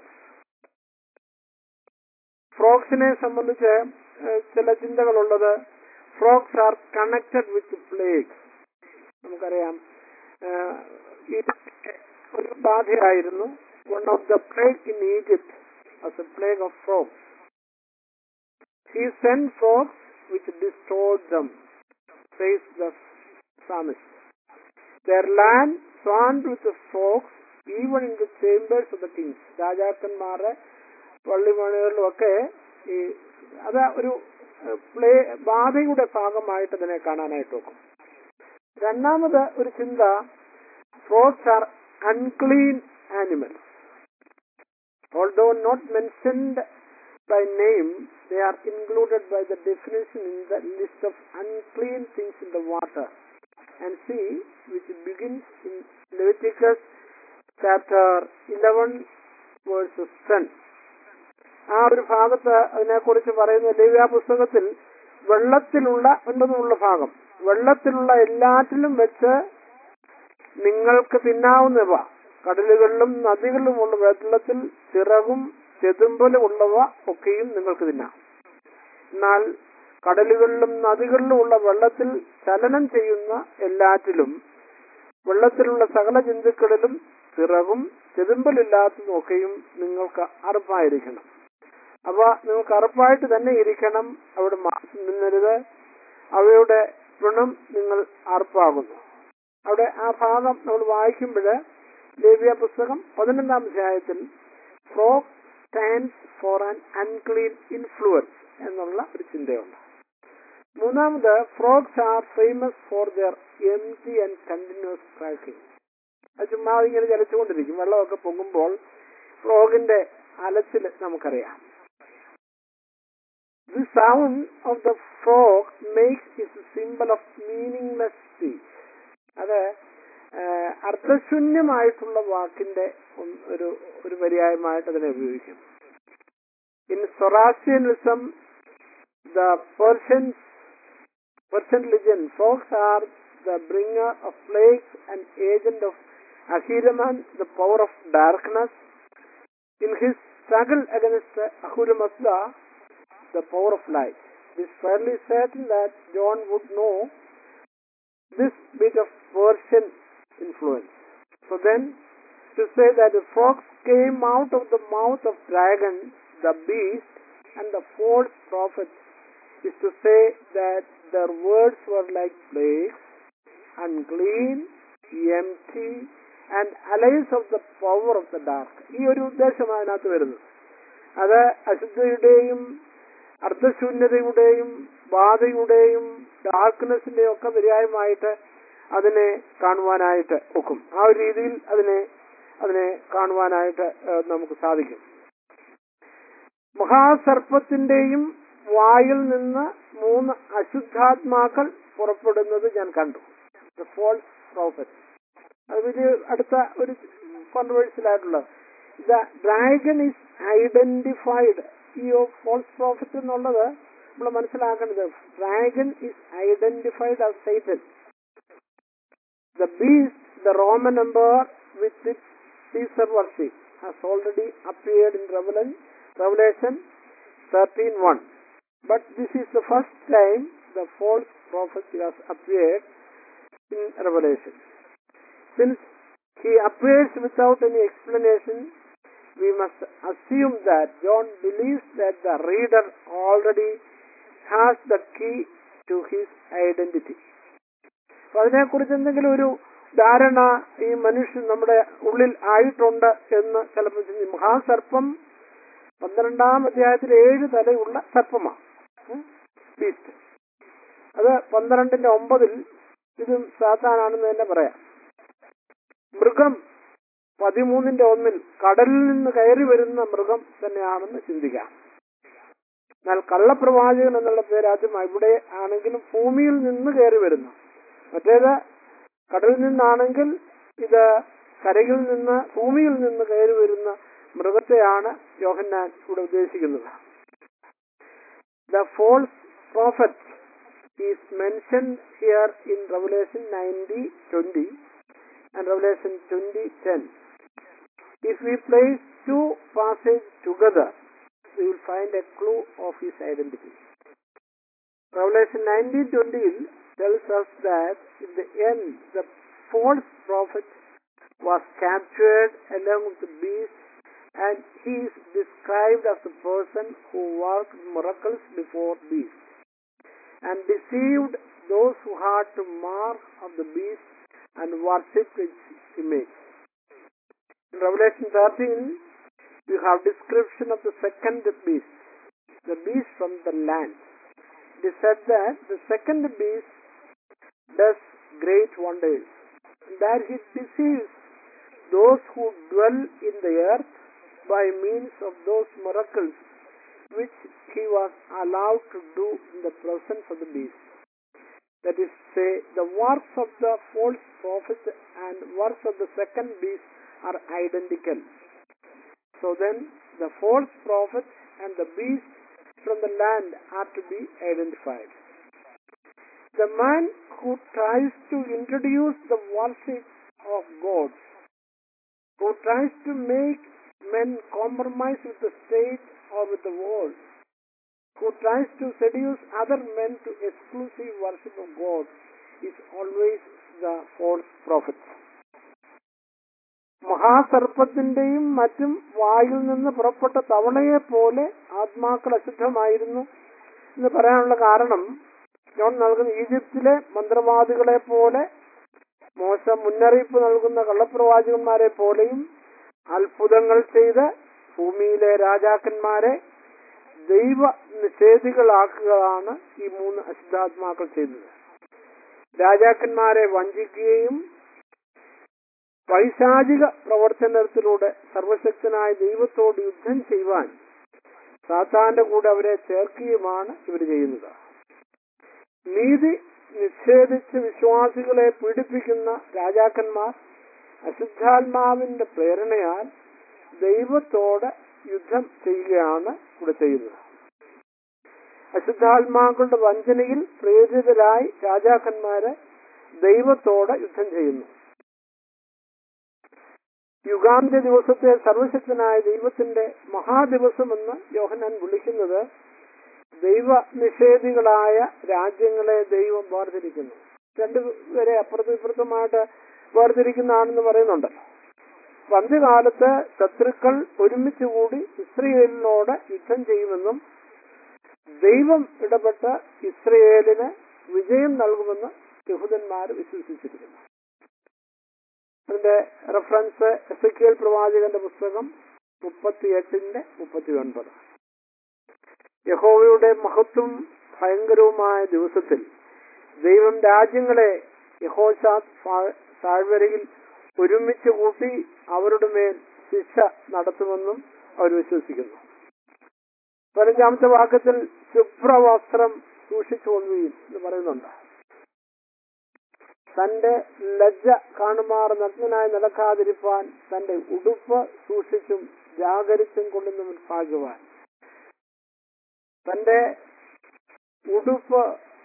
ഫ്രോഗ്സിനെ സംബന്ധിച്ച് ഏഹ്, ചില ചിന്തകളുള്ളത് frogs are connected with plague നമുക്കറിയാം ഏഹ്, ഇത് ഒരു ബാധയായിരുന്നു one of the plague in Egypt as a plague of frogs. He sent frogs which destroyed them, says the psalmist. Their land swarmed with the frogs, even in the chambers of the kings. രാജാക്കന്മാരുടെ പള്ളിമണികളിലുമൊക്കെ ഈ അത് ഒരു ഏഹ്, play ബാധയുടെ ഭാഗമായിട്ട് അതിനെ കാണാനായിട്ട് നോക്കും രണ്ടാമത് ഒരു ചിന്ത frogs are unclean animals although not mentioned by name, they are included by the definition in the list of unclean things in the water. And see, which begins in Leviticus chapter 11, verses 10. ആ ഒരു ഭാഗത്ത് അതിനെക്കുറിച്ച് പറയുന്ന ലേവ്യ പുസ്തകത്തിൽ വെള്ളത്തിലുള്ള ഉണ്ടെന്നുള്ള ഭാഗം വെള്ളത്തിലുള്ള എല്ലാറ്റിലും വെച്ച് നിങ്ങൾക്ക് തിന്നാവുന്നവ കടലുകളിലും നദികളിലുമുള്ള വെള്ളത്തിൽ ചിറകും ചെതുമ്പലും ഉള്ളവ ഒക്കെയും നിങ്ങൾക്ക് തിന്നാം എന്നാൽ കടലുകളിലും നദികളിലുമുള്ള വെള്ളത്തിൽ ചലനം ചെയ്യുന്ന എല്ലാറ്റിലും വെള്ളത്തിലുള്ള സകല ജന്തുക്കളിലും ചിറകും ചെതുമ്പലില്ലാത്തതും ഒക്കെയും നിങ്ങൾക്ക് അറുപ്പായിരിക്കണം അവ നിങ്ങൾക്ക് അറുപ്പായിട്ട് തന്നെ ഇരിക്കണം അവിടെ മാസം നിന്നരുത് അവയുടെ ഗുണം നിങ്ങൾ അർപ്പാകുന്നു അവിടെ ആ ഭാഗം നമ്മൾ വായിക്കുമ്പോൾ ലേവ്യ പുസ്തകം പതിനൊന്നാം അധ്യായത്തിൽ frog stands for an unclean influence എന്നുള്ള ഒരു ചിന്തയുണ്ട് മൂന്നാമത് frogs are famous for their empty and continuous croaking അത് ചുമ്മാ ഇങ്ങനെ ചലിച്ചുകൊണ്ടിരിക്കും വെള്ളമൊക്കെ പൊങ്ങുമ്പോൾ ഫ്രോഗിന്റെ അലച്ചിൽ നമുക്കറിയാം The sound of the frog makes it a symbol of meaningless speech. അത് ഏഹ്, അർത്ഥശൂന്യമായിട്ടുള്ള വാക്കിന്റെ ഒന്ന് ഒരു ഒരു പര്യായമായിട്ട് അതിനെ ഉപയോഗിക്കും in Zoroastrianism the Persians Persian legend, frogs are the bringer of plagues and agent of Ahriman, the power of darkness. In his struggle against Ahura Mazda, the power of light. It is fairly certain that John would know this bit of Persian influence. So then, to say that the frogs came out of the mouth of dragon, the beast, and the false prophet is to say that their words were like plagues, unclean, empty, and allies of the power of the dark. ഈ ഒരു ഉദ്ദേശമാണ് അതിനകത്ത് വരുന്നത് അത് അശുദ്ധയുടെയും അർദ്ധശൂന്യതയുടെയും ബാധയുടെയും ഡാർക്ക്നെസിന്റെയും ഒക്കെ പര്യായമായിട്ട് അതിനെ കാണുവാനായിട്ട് ഒക്കും ആ ഒരു രീതിയിൽ അതിനെ അതിനെ കാണുവാനായിട്ട് ഏഹ്, നമുക്ക് സാധിക്കും മഹാസർപ്പത്തിന്റെയും വായിൽ നിന്ന് മൂന്ന് അശുദ്ധാത്മാക്കൾ പുറപ്പെടുന്നത് ഞാൻ കണ്ടു ഫോൾസ് പ്രോഫറ്റ് അത് വലിയ അടുത്ത ഒരു കോൺട്രവേഴ്സ്യൽ ആയിട്ടുള്ള ദ ഡ്രാഗൺ ഈസ് ഐഡന്റിഫൈഡ് ഈ ഫോൾസ് പ്രോഫറ്റ് എന്നുള്ളത് നമ്മൾ മനസ്സിലാക്കേണ്ടത് dragon is identified as Satan. The beast, the Roman emperor with its Caesar worship, has already appeared in Revelation, Revelation 13.1. But this is the first time the false prophet has appeared in Revelation. Since he appears without any explanation, we must assume that John believes that the reader already has the key to his identity. അപ്പൊ അതിനെക്കുറിച്ച് എന്തെങ്കിലും ഒരു ധാരണ ഈ മനുഷ്യൻ നമ്മുടെ ഉള്ളിൽ ആയിട്ടുണ്ട് എന്ന് ചിലപ്പോൾ ചിന്തി മഹാസർപ്പം പന്ത്രണ്ടാം അധ്യായത്തിൽ ഏഴ് തലയുള്ള സർപ്പമാണ് ബീസ്റ്റ് അത് പന്ത്രണ്ടിന്റെ ഒമ്പതിൽ ഇതും സാത്താനാണെന്ന് തന്നെ പറയാം മൃഗം പതിമൂന്നിന്റെ ഒന്നിൽ കടലിൽ നിന്ന് കയറി വരുന്ന മൃഗം തന്നെയാണെന്ന് ചിന്തിക്കാം എന്നാൽ കള്ളപ്രവാചകൻ എന്നുള്ള പേര് ആദ്യം ഇവിടെ ആണെങ്കിലും ഭൂമിയിൽ നിന്ന് കയറി വരുന്നു മറ്റേത് കടലിൽ നിന്നാണെങ്കിൽ ഇത് കരയിൽ നിന്ന് ഭൂമിയിൽ നിന്ന് കയറി വരുന്ന മൃഗത്തെയാണ് യോഹന്നാൻ ഇവിടെ ഉദ്ദേശിക്കുന്നത് the false prophet is mention here in Revelation ninety twenty and Revelation twenty ten if we place two passage together we will find a clue of his identity. Revelation 19:20 tells us that in the end the false prophet was captured along with the beast and he is described as the person who worked miracles before beast and deceived those who had to mark of the beast and worshipped its image. In Revelation 13 you have description of the second beast, the beast from the land. It is said that the second beast does great wonders, and that he deceives those who dwell in the earth by means of those miracles which he was allowed to do in the presence of the beast. That is to say, the works of the false prophet and works of the second beast are identical. So then, the false prophet and the beast from the land are to be identified. the man who tries to introduce the worship of gods, who tries to make men compromise with the state or with the world, who tries to seduce other men to exclusive worship of God, is always the false prophet. മഹാസർപ്പത്തിന്റെയും മറ്റും വായിൽ നിന്ന് പുറപ്പെട്ട തവളയെ പോലെ ആത്മാക്കൾ അശുദ്ധമായിരുന്നു എന്ന് പറയാനുള്ള കാരണം ജോൺ നൽകുന്ന ഈജിപ്തിലെ മന്ത്രവാദികളെ പോലെ മോശം മുന്നറിയിപ്പ് നൽകുന്ന കള്ളപ്രവാചകന്മാരെ പോലെയും അത്ഭുതങ്ങൾ ചെയ്ത് ഭൂമിയിലെ രാജാക്കന്മാരെ ദൈവ നിഷേധികളാക്കുകയാണ് ഈ മൂന്ന് അശുദ്ധാത്മാക്കൾ ചെയ്തത് രാജാക്കന്മാരെ വഞ്ചിക്കുകയും പൈശാചിക പ്രവർത്തനത്തിലൂടെ സർവശക്തനായ ദൈവത്തോട് യുദ്ധം ചെയ്യുവാൻ സാത്താന്റെ കൂടെ അവരെ ചേർക്കുകയുമാണ് ഇവർ ചെയ്യുന്നത് നീതി നിഷേധിച്ച് വിശ്വാസികളെ പീഡിപ്പിക്കുന്ന രാജാക്കന്മാർ അശുദ്ധാത്മാവിന്റെ പ്രേരണയാൽ ദൈവത്തോട് യുദ്ധം ചെയ്യുകയാണ് ഇവിടെ ചെയ്യുന്നത് അശുദ്ധാത്മാക്കളുടെ വഞ്ചനയിൽ പ്രേരിതരായി രാജാക്കന്മാര് ദൈവത്തോട് യുദ്ധം ചെയ്യുന്നു യുഗാന്ത്യ ദിവസത്തെ സർവശക്തനായ ദൈവത്തിന്റെ മഹാദിവസമെന്ന് യോഹനാൻ വിളിക്കുന്നത് ദൈവ നിഷേധികളായ രാജ്യങ്ങളെ ദൈവം വേർതിരിക്കുന്നു രണ്ടുപേരെ അപ്പുറത്തും ഇപ്പുറത്തുമായിട്ട് വേർതിരിക്കുന്നതാണെന്ന് പറയുന്നുണ്ടല്ലോ പന്ത്യകാലത്ത് ശത്രുക്കൾ ഒരുമിച്ച് കൂടി ഇസ്രയേലിനോട് യുദ്ധം ചെയ്യുമെന്നും ദൈവം ഇടപെട്ട് ഇസ്രയേലിന് വിജയം നൽകുമെന്ന് യഹൂദന്മാർ വിശ്വസിച്ചിരിക്കുന്നു അതിന്റെ റെഫറൻസ് എസക്കിയൽ പ്രവാചകന്റെ പുസ്തകം മുപ്പത്തിയെട്ടിന്റെ മുപ്പത്തി ഒൻപത് യഹോവയുടെ മഹത്വം ഭയങ്കരവുമായ ദിവസത്തിൽ ദൈവം രാജ്യങ്ങളെ യഹോശാത് താഴ്വരയിൽ ഒരുമിച്ച് കൂട്ടി അവരുടെ മേൽ ശിക്ഷ നടത്തുമെന്നും അവർ വിശ്വസിക്കുന്നു പതിനഞ്ചാമത്തെ വാക്യത്തിൽ ശുഭ്രവസ്ത്രം സൂക്ഷിച്ചുകൊള്ളുകയും എന്ന് പറയുന്നുണ്ട് തന്റെ ലജ്ജ കാണുമാർ നഗ്നനായി നടക്കാതിരിപ്പാൻ തന്റെ ഉടുപ്പ് സൂക്ഷിച്ചും ജാഗരിച്ചും കൊള്ളുന്നവൻ ഭാഗ്യവാൻ തന്റെ ഉടുപ്പ്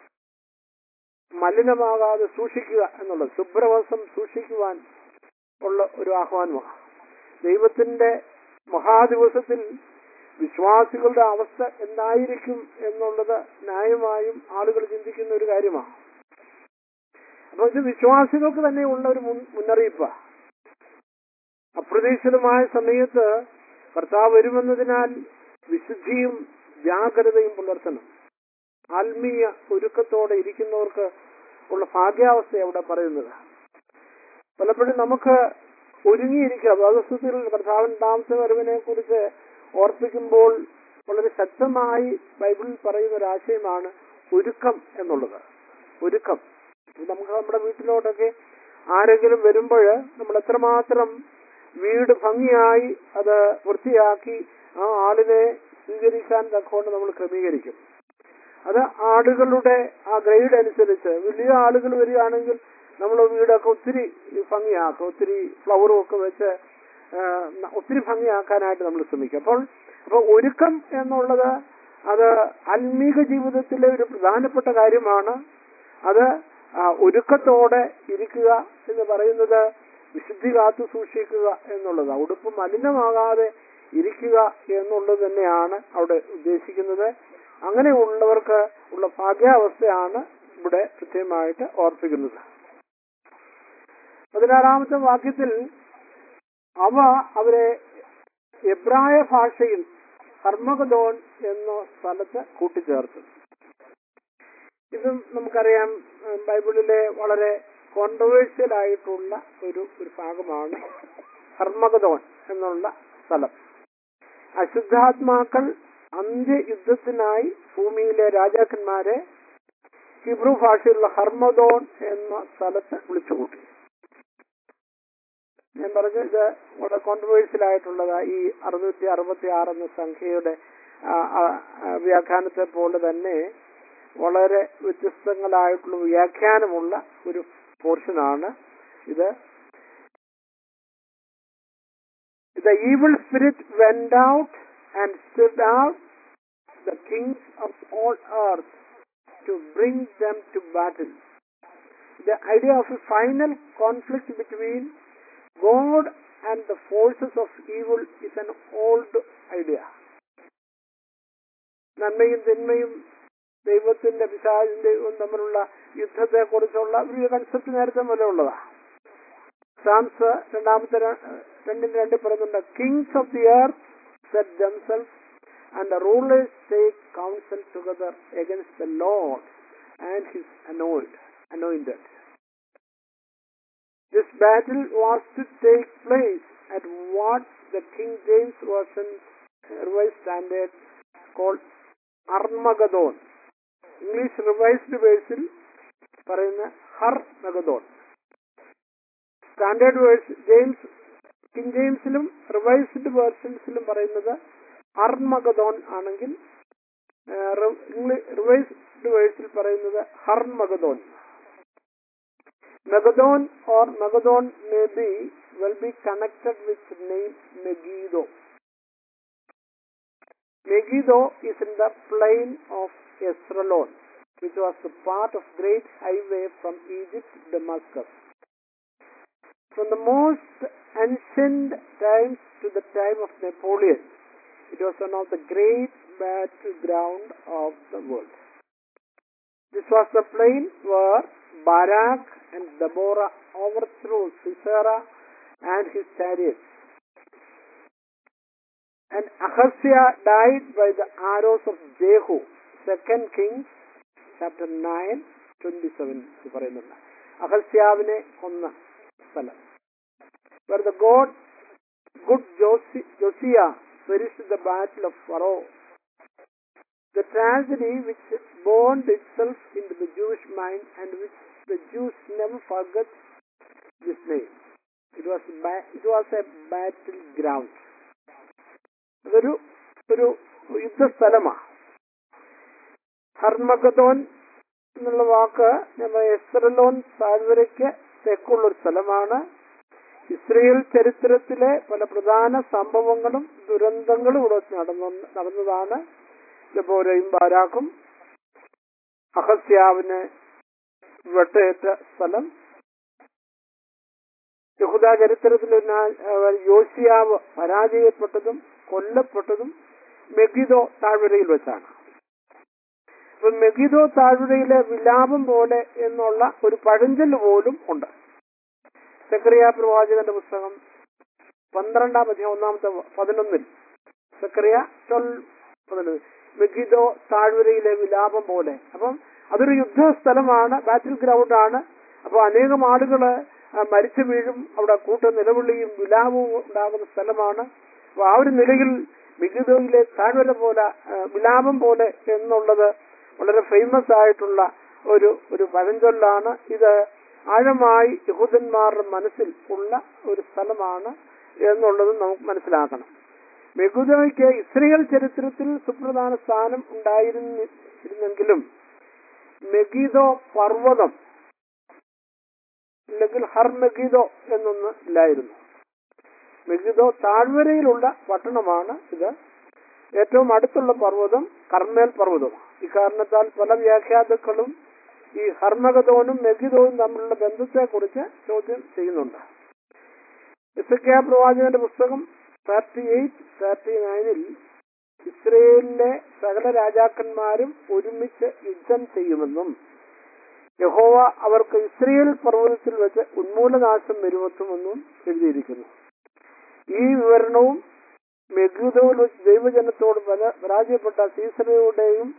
മലിനമാകാതെ സൂക്ഷിക്കുക എന്നുള്ളത് ശുഭ്രവസം സൂക്ഷിക്കുവാൻ ഉള്ള ഒരു ആഹ്വാനമാണ് ദൈവത്തിന്റെ മഹാദിവസത്തിൽ വിശ്വാസികളുടെ അവസ്ഥ എന്തായിരിക്കും എന്നുള്ളത് ന്യായമായും ആളുകൾ ചിന്തിക്കുന്ന ഒരു കാര്യമാണ് അപ്പൊ ഇത് വിശ്വാസികൾക്ക് തന്നെ ഉള്ള ഒരു മുന്നറിയിപ്പാണ് അപ്രതീക്ഷിതമായ സമയത്ത് കർത്താവ് വരുമെന്നതിനാൽ വിശുദ്ധിയും ജാഗ്രതയും പുലർത്തണം ആത്മീയ ഒരുക്കത്തോടെ ഇരിക്കുന്നവർക്ക് ഉള്ള ഭാഗ്യാവസ്ഥ അവിടെ പറയുന്നത് പലപ്പോഴും നമുക്ക് ഒരുങ്ങിയിരിക്കുക വേദസ്വത്തിൽ കർത്താവിൻ താമസ വരവിനെ കുറിച്ച് ഓർപ്പിക്കുമ്പോൾ വളരെ ശക്തമായി ബൈബിളിൽ പറയുന്ന ഒരു ആശയമാണ് ഒരുക്കം എന്നുള്ളത് ഒരുക്കം നമുക്ക് നമ്മുടെ വീട്ടിലോട്ടൊക്കെ ആരെങ്കിലും വരുമ്പോൾ നമ്മൾ എത്രമാത്രം വീട് ഭംഗിയായി അത് വൃത്തിയാക്കി ആ ആളിനെ സ്വീകരിക്കാൻ തക്കോണ്ട് നമ്മൾ ക്രമീകരിക്കും അത് ആളുകളുടെ ആ ഗ്രേഡ് അനുസരിച്ച് വലിയ ആളുകൾ വരികയാണെങ്കിൽ നമ്മൾ വീടൊക്കെ ഒത്തിരി ഭംഗിയാക്കും ഒത്തിരി ഫ്ലവറും ഒക്കെ വെച്ച് ഒത്തിരി ഭംഗിയാക്കാനായിട്ട് നമ്മൾ ശ്രമിക്കും അപ്പോൾ അപ്പോൾ ഒരുക്കം എന്നുള്ളത് അത് ആത്മീക ജീവിതത്തിലെ ഒരു പ്രധാനപ്പെട്ട കാര്യമാണ് അത് ഒരുക്കത്തോടെ ഇരിക്കുക എന്ന് പറയുന്നത് വിശുദ്ധി കാത്തു സൂക്ഷിക്കുക എന്നുള്ളതാണ് ഉടുപ്പ് മലിനമാകാതെ ഇരിക്കുക എന്നുള്ളത് തന്നെയാണ് അവിടെ ഉദ്ദേശിക്കുന്നത് അങ്ങനെയുള്ളവർക്ക് ഉള്ള ഭാഗ്യാവസ്ഥയാണ് ഇവിടെ കൃത്യമായിട്ട് ഓർപ്പിക്കുന്നത് പതിനാറാമത്തെ വാക്യത്തിൽ അവ അവരെ എബ്രായ ഭാഷയിൽ ഹർമഗദോൻ എന്ന സ്ഥലത്ത് കൂട്ടിച്ചേർത്തു ഇതും നമുക്കറിയാം ബൈബിളിലെ വളരെ കോൺട്രവേഴ്സ്യൽ ആയിട്ടുള്ള ഒരു ഒരു ഭാഗമാണ് ഹർമഗദോൻ എന്നുള്ള സ്ഥലം അശുദ്ധാത്മാക്കൾ അന്ത്യയുദ്ധത്തിനായി ഭൂമിയിലെ രാജാക്കന്മാരെ ഹിബ്രു ഭാഷയിലുള്ള ഹർമദോൺ എന്ന സ്ഥലത്ത് വിളിച്ചുകൂട്ടി ഞാൻ പറഞ്ഞു ഇത് വളരെ കോൺട്രവേഴ്സ്യൽ ആയിട്ടുള്ളത് ഈ അറുന്നൂറ്റി അറുപത്തി ആറ് എന്ന സംഖ്യയുടെ വ്യാഖ്യാനത്തെ പോലെ തന്നെ വളരെ വ്യത്യസ്തങ്ങളായിട്ടുള്ള വ്യാഖ്യാനമുള്ള ഒരു പോർഷനാണ് ഇത് The evil spirit went out and stood out the kings of all earth to bring them to battle. The idea of a final conflict between God and the forces of evil is an old idea. നന്മയും തിന്മയും ദൈവത്തിന്റെ പിശാചിന്റെയും തമ്മിലുള്ള യുദ്ധത്തെ കുറിച്ചുള്ള ഒരു concept നേരത്തെ മുതലേ ഉള്ളതാ സാംസ് രണ്ടാമത്തെ ര- രണ്ടിന്റെ രണ്ട് പറയുന്നുണ്ട് kings of the earth set themselves and the rulers take counsel together against the Lord and his anoint anointed This battle was to take place at what the King James Version Revised Standard called Armageddon. English revised വേഴ്സിൽ പറയുന്ന Har Magedon standard വേഴ്സ് James King ജെയിംസിലും revised വേർഷൻസിലും പറയുന്നത് Armageddon ആണെങ്കിൽ revised വേഴ്സിൽ പറയുന്നത് ഹർമഗദോൺ Megadon or Megadon may be will be connected with name Megiddo. Megiddo is in the plain of Esralon, which was the part of great highway from Egypt to Damascus. From the most ancient times to the time of Napoleon, it was one of the great battleground of the world. This was the plain where Barak and Deborah overthrew Sisera and his chariots. And Ahaziah died by the arrows of Jehu. Second Kings chapter 9, 27 ഇത് പറയുന്നുണ്ട് അഹസ്യാവിനെ കൊന്ന സ്ഥലം where the god good Josi, Josiah perished in the battle of Pharaoh the tragedy which burned itself into the Jewish mind and which the Jews never forget this name. It was ba- it was a battle ground. അതൊരു ഒരു യുദ്ധസ്ഥലമാണ് ഹർമഗദോൻ എന്നുള്ള വാക്ക് നമ്മൾ എസ്രലോൻ താഴ്വരയ്ക്ക് തെക്കുള്ള ഒരു സ്ഥലമാണ് Israel ചരിത്രത്തിലെ പല പ്രധാന സംഭവങ്ങളും ദുരന്തങ്ങളും ഇവിടെ നടന്ന നടന്നതാണ് ദബോരയും ബാരാക്കും അഹസ്യാവിന് വെട്ടേറ്റ സ്ഥലം യഹുദ ചരിത്രത്തിൽ യോശിയാവ് പരാജയപ്പെട്ടതും കൊല്ലപ്പെട്ടതും മെഗിദോ താഴ്വരയിൽ വെച്ചാണ് അപ്പൊ മെഗിദോ താഴ്വരയിലെ വിലാപം പോലെ എന്നുള്ള ഒരു പഴഞ്ചൊല്ല് പോലും ഉണ്ട് സക്രിയ പ്രവാചകന്റെ പുസ്തകം പന്ത്രണ്ടാം അധ്യായം ഒന്നാമത്തെ പതിനൊന്നിൽ സക്രിയ ട്വൽവ് പതിനൊന്ന് മെഗിദോ താഴ്വരയിലെ വിലാപം പോലെ അപ്പം അതൊരു യുദ്ധസ്ഥലമാണ് ബാറ്റിൽ ഗ്രൗണ്ട് ആണ് അപ്പൊ അനേകം ആളുകള് ആ, മരിച്ചു വീഴും അവിടെ കൂട്ട നിലവിളിയും വിലാപവും ഉണ്ടാകുന്ന സ്ഥലമാണ് അപ്പൊ ആ ഒരു നിലയിൽ മിഗിദോയിലെ താഴ്വര പോലെ ആ, വിലാപം പോലെ എന്നുള്ളത് വളരെ ഫേമസ് ആയിട്ടുള്ള ഒരു ഒരു പഴഞ്ചൊല്ലാണ് ഇത് ആഴമായി യഹൂദന്മാരുടെ മനസ്സിൽ ഉള്ള ഒരു സ്ഥലമാണ് എന്നുള്ളത് നമുക്ക് മനസ്സിലാക്കണം മെഗുദോയ്ക്ക് ഇസ്രയേൽ ചരിത്രത്തിൽ സുപ്രധാന സ്ഥാനം ഉണ്ടായിരുന്നെങ്കിലും മെഗീദോ പർവ്വതം അല്ലെങ്കിൽ ഹർ മെഗീദോ എന്നൊന്ന് ഇല്ലായിരുന്നു മെഗീദോ താഴ്വരയിലുള്ള പട്ടണമാണ് ഇത് ഏറ്റവും അടുത്തുള്ള പർവ്വതം കർമ്മേൽ പർവ്വതമാണ് ഇക്കാരണത്താൽ പല വ്യാഖ്യാതാക്കളും ഈ ഹർമഗതോനും മെഗിദോനും തമ്മിലുള്ള ബന്ധത്തെക്കുറിച്ച് ചോദ്യം ചെയ്യുന്നുണ്ട് ഇസക്യ പ്രവാചകന്റെ പുസ്തകം തേർട്ടി എയ്റ്റ് തേർട്ടി നയനിൽ ഇസ്രയേലിലെ സകല രാജാക്കന്മാരും ഒരുമിച്ച് യുദ്ധം ചെയ്യുമെന്നും യഹോവ അവർക്ക് ഇസ്രയേൽ പർവ്വതത്തിൽ വെച്ച് ഉന്മൂലനാശം വരുമെത്തുമെന്നും എഴുതിയിരിക്കുന്നു ഈ വിവരണവും മെഗുദോയിൽ വെച്ച് ദൈവജനത്തോട് പല- പരാജയപ്പെട്ട സീസറയുടെയും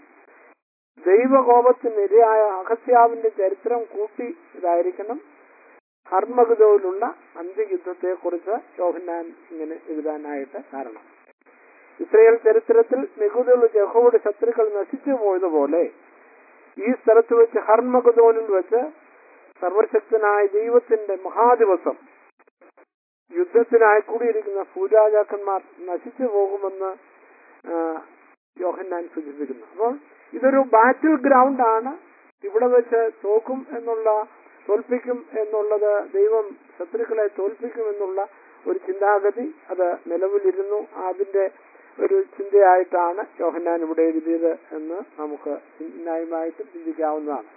ദൈവകോപത്തിനിരയായ അഹസ്യാവിന്റെ ചരിത്രം കൂട്ടി ഇതായിരിക്കണം ഹർമഗുദോയിലുള്ള അന്ത്യയുദ്ധത്തെ കുറിച്ച് യോഹന്നാൻ ഇങ്ങനെ എഴുതാനായിട്ട് കാരണം ഇസ്രയേൽ ചരിത്രത്തിൽ മികുതുള്ള യഹോയുടെ ശത്രുക്കൾ നശിച്ചു പോയതുപോലെ ഈ സ്ഥലത്ത് വെച്ച് ഹർമഗുദോനിൽ വെച്ച് സർവശക്തനായ ദൈവത്തിന്റെ മഹാദിവസം യുദ്ധത്തിനായി കൂടിയിരിക്കുന്ന ഭൂരാജാക്കന്മാർ നശിച്ചു പോകുമെന്ന് ആ, യോഹന്നാൻ സൂചിപ്പിക്കുന്നു അപ്പോൾ ഇതൊരു ബാറ്റിൽ ഗ്രൗണ്ട് ആണ് ഇവിടെ വെച്ച് തോക്കും എന്നുള്ള തോൽപ്പിക്കും എന്നുള്ളത് ദൈവം ശത്രുക്കളെ തോൽപ്പിക്കും എന്നുള്ള ഒരു ചിന്താഗതി അത് നിലവിലിരുന്നു അതിന്റെ ഒരു ചിന്തയായിട്ടാണ് യോഹന്നാൻ ഇവിടെ എഴുതിയത് എന്ന് നമുക്ക് ന്യായമായിട്ട് ചിന്തിക്കാവുന്നതാണ്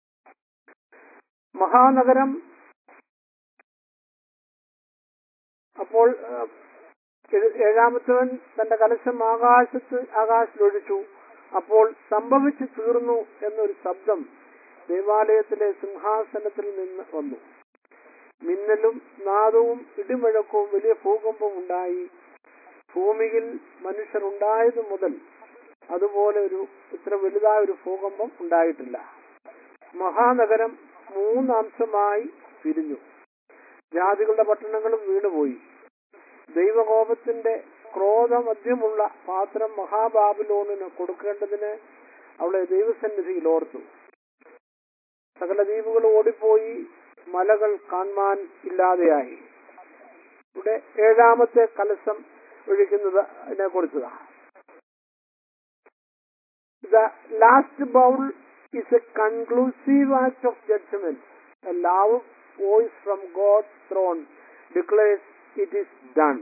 മഹാനഗരം അപ്പോൾ ആ, ഏഴ്- ഏഴാമത്തവൻ തന്റെ കലശം ആകാശത്ത് ആകാശത്തിലൊഴിച്ചു അപ്പോൾ സംഭവിച്ചു തീർന്നു എന്നൊരു ശബ്ദം ദേവാലയത്തിലെ സിംഹാസനത്തിൽ നിന്ന് വന്നു മിന്നലും നാദവും ഇടിമുഴക്കവും വലിയ ഭൂകമ്പവും ഉണ്ടായി ഭൂമിയിൽ മനുഷ്യർ ഉണ്ടായതു മുതൽ അതുപോലെ ഒരു ഇത്ര വലുതായ ഒരു ഭൂകമ്പം ഉണ്ടായിട്ടില്ല മഹാനഗരം മൂന്നംശമായി പിരിഞ്ഞു ജാതികളുടെ പട്ടണങ്ങളും വീണുപോയി ദൈവകോപത്തിന്റെ ക്രോധമധ്യമുള്ള പാത്രം മഹാബാബിലോണിന് കൊടുക്കേണ്ടതിന് അവളെ ദൈവസന്നിധിയിൽ ഓർത്തു സകല ദ്വീപുകൾ ഓടിപ്പോയി മലകൾ കാണുവാൻ ഇല്ലാതെയായി ഇവിടെ ഏഴാമത്തെ കലശം ഒഴിക്കുന്നത് അതിനെ കുറിച്ചതാണ് the last bowl is a conclusive act of judgment. A loud voice from God's throne declares it is done.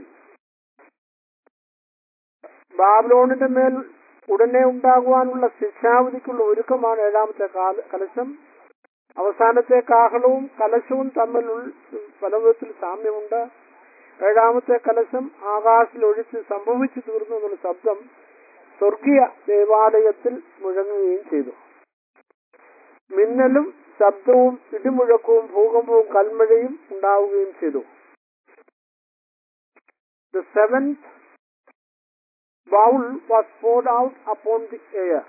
ബാബിലോണിന്റെ മേൽ ഉടനെ ഉണ്ടാകുവാനുള്ള ശിക്ഷാവധിക്കുള്ള ഒരുക്കമാണ് ഏഴാമത്തെ കാല- കലശം അവസാനത്തെ കാഹളവും കലശവും തമ്മിൽ പല വിധത്തിൽ സാമ്യമുണ്ട് ഏഴാമത്തെ കലശം ആകാശത്തിൽ ഒഴിച്ച് സംഭവിച്ചു തീർന്നു എന്നുള്ള ശബ്ദം സ്വർഗീയ ദേവാലയത്തിൽ മുഴങ്ങുകയും ചെയ്തു മിന്നലും ശബ്ദവും ഇടിമുഴക്കവും ഭൂകമ്പവും കൽമഴയും ഉണ്ടാവുകയും ചെയ്തു The seventh bowl was poured out upon the air.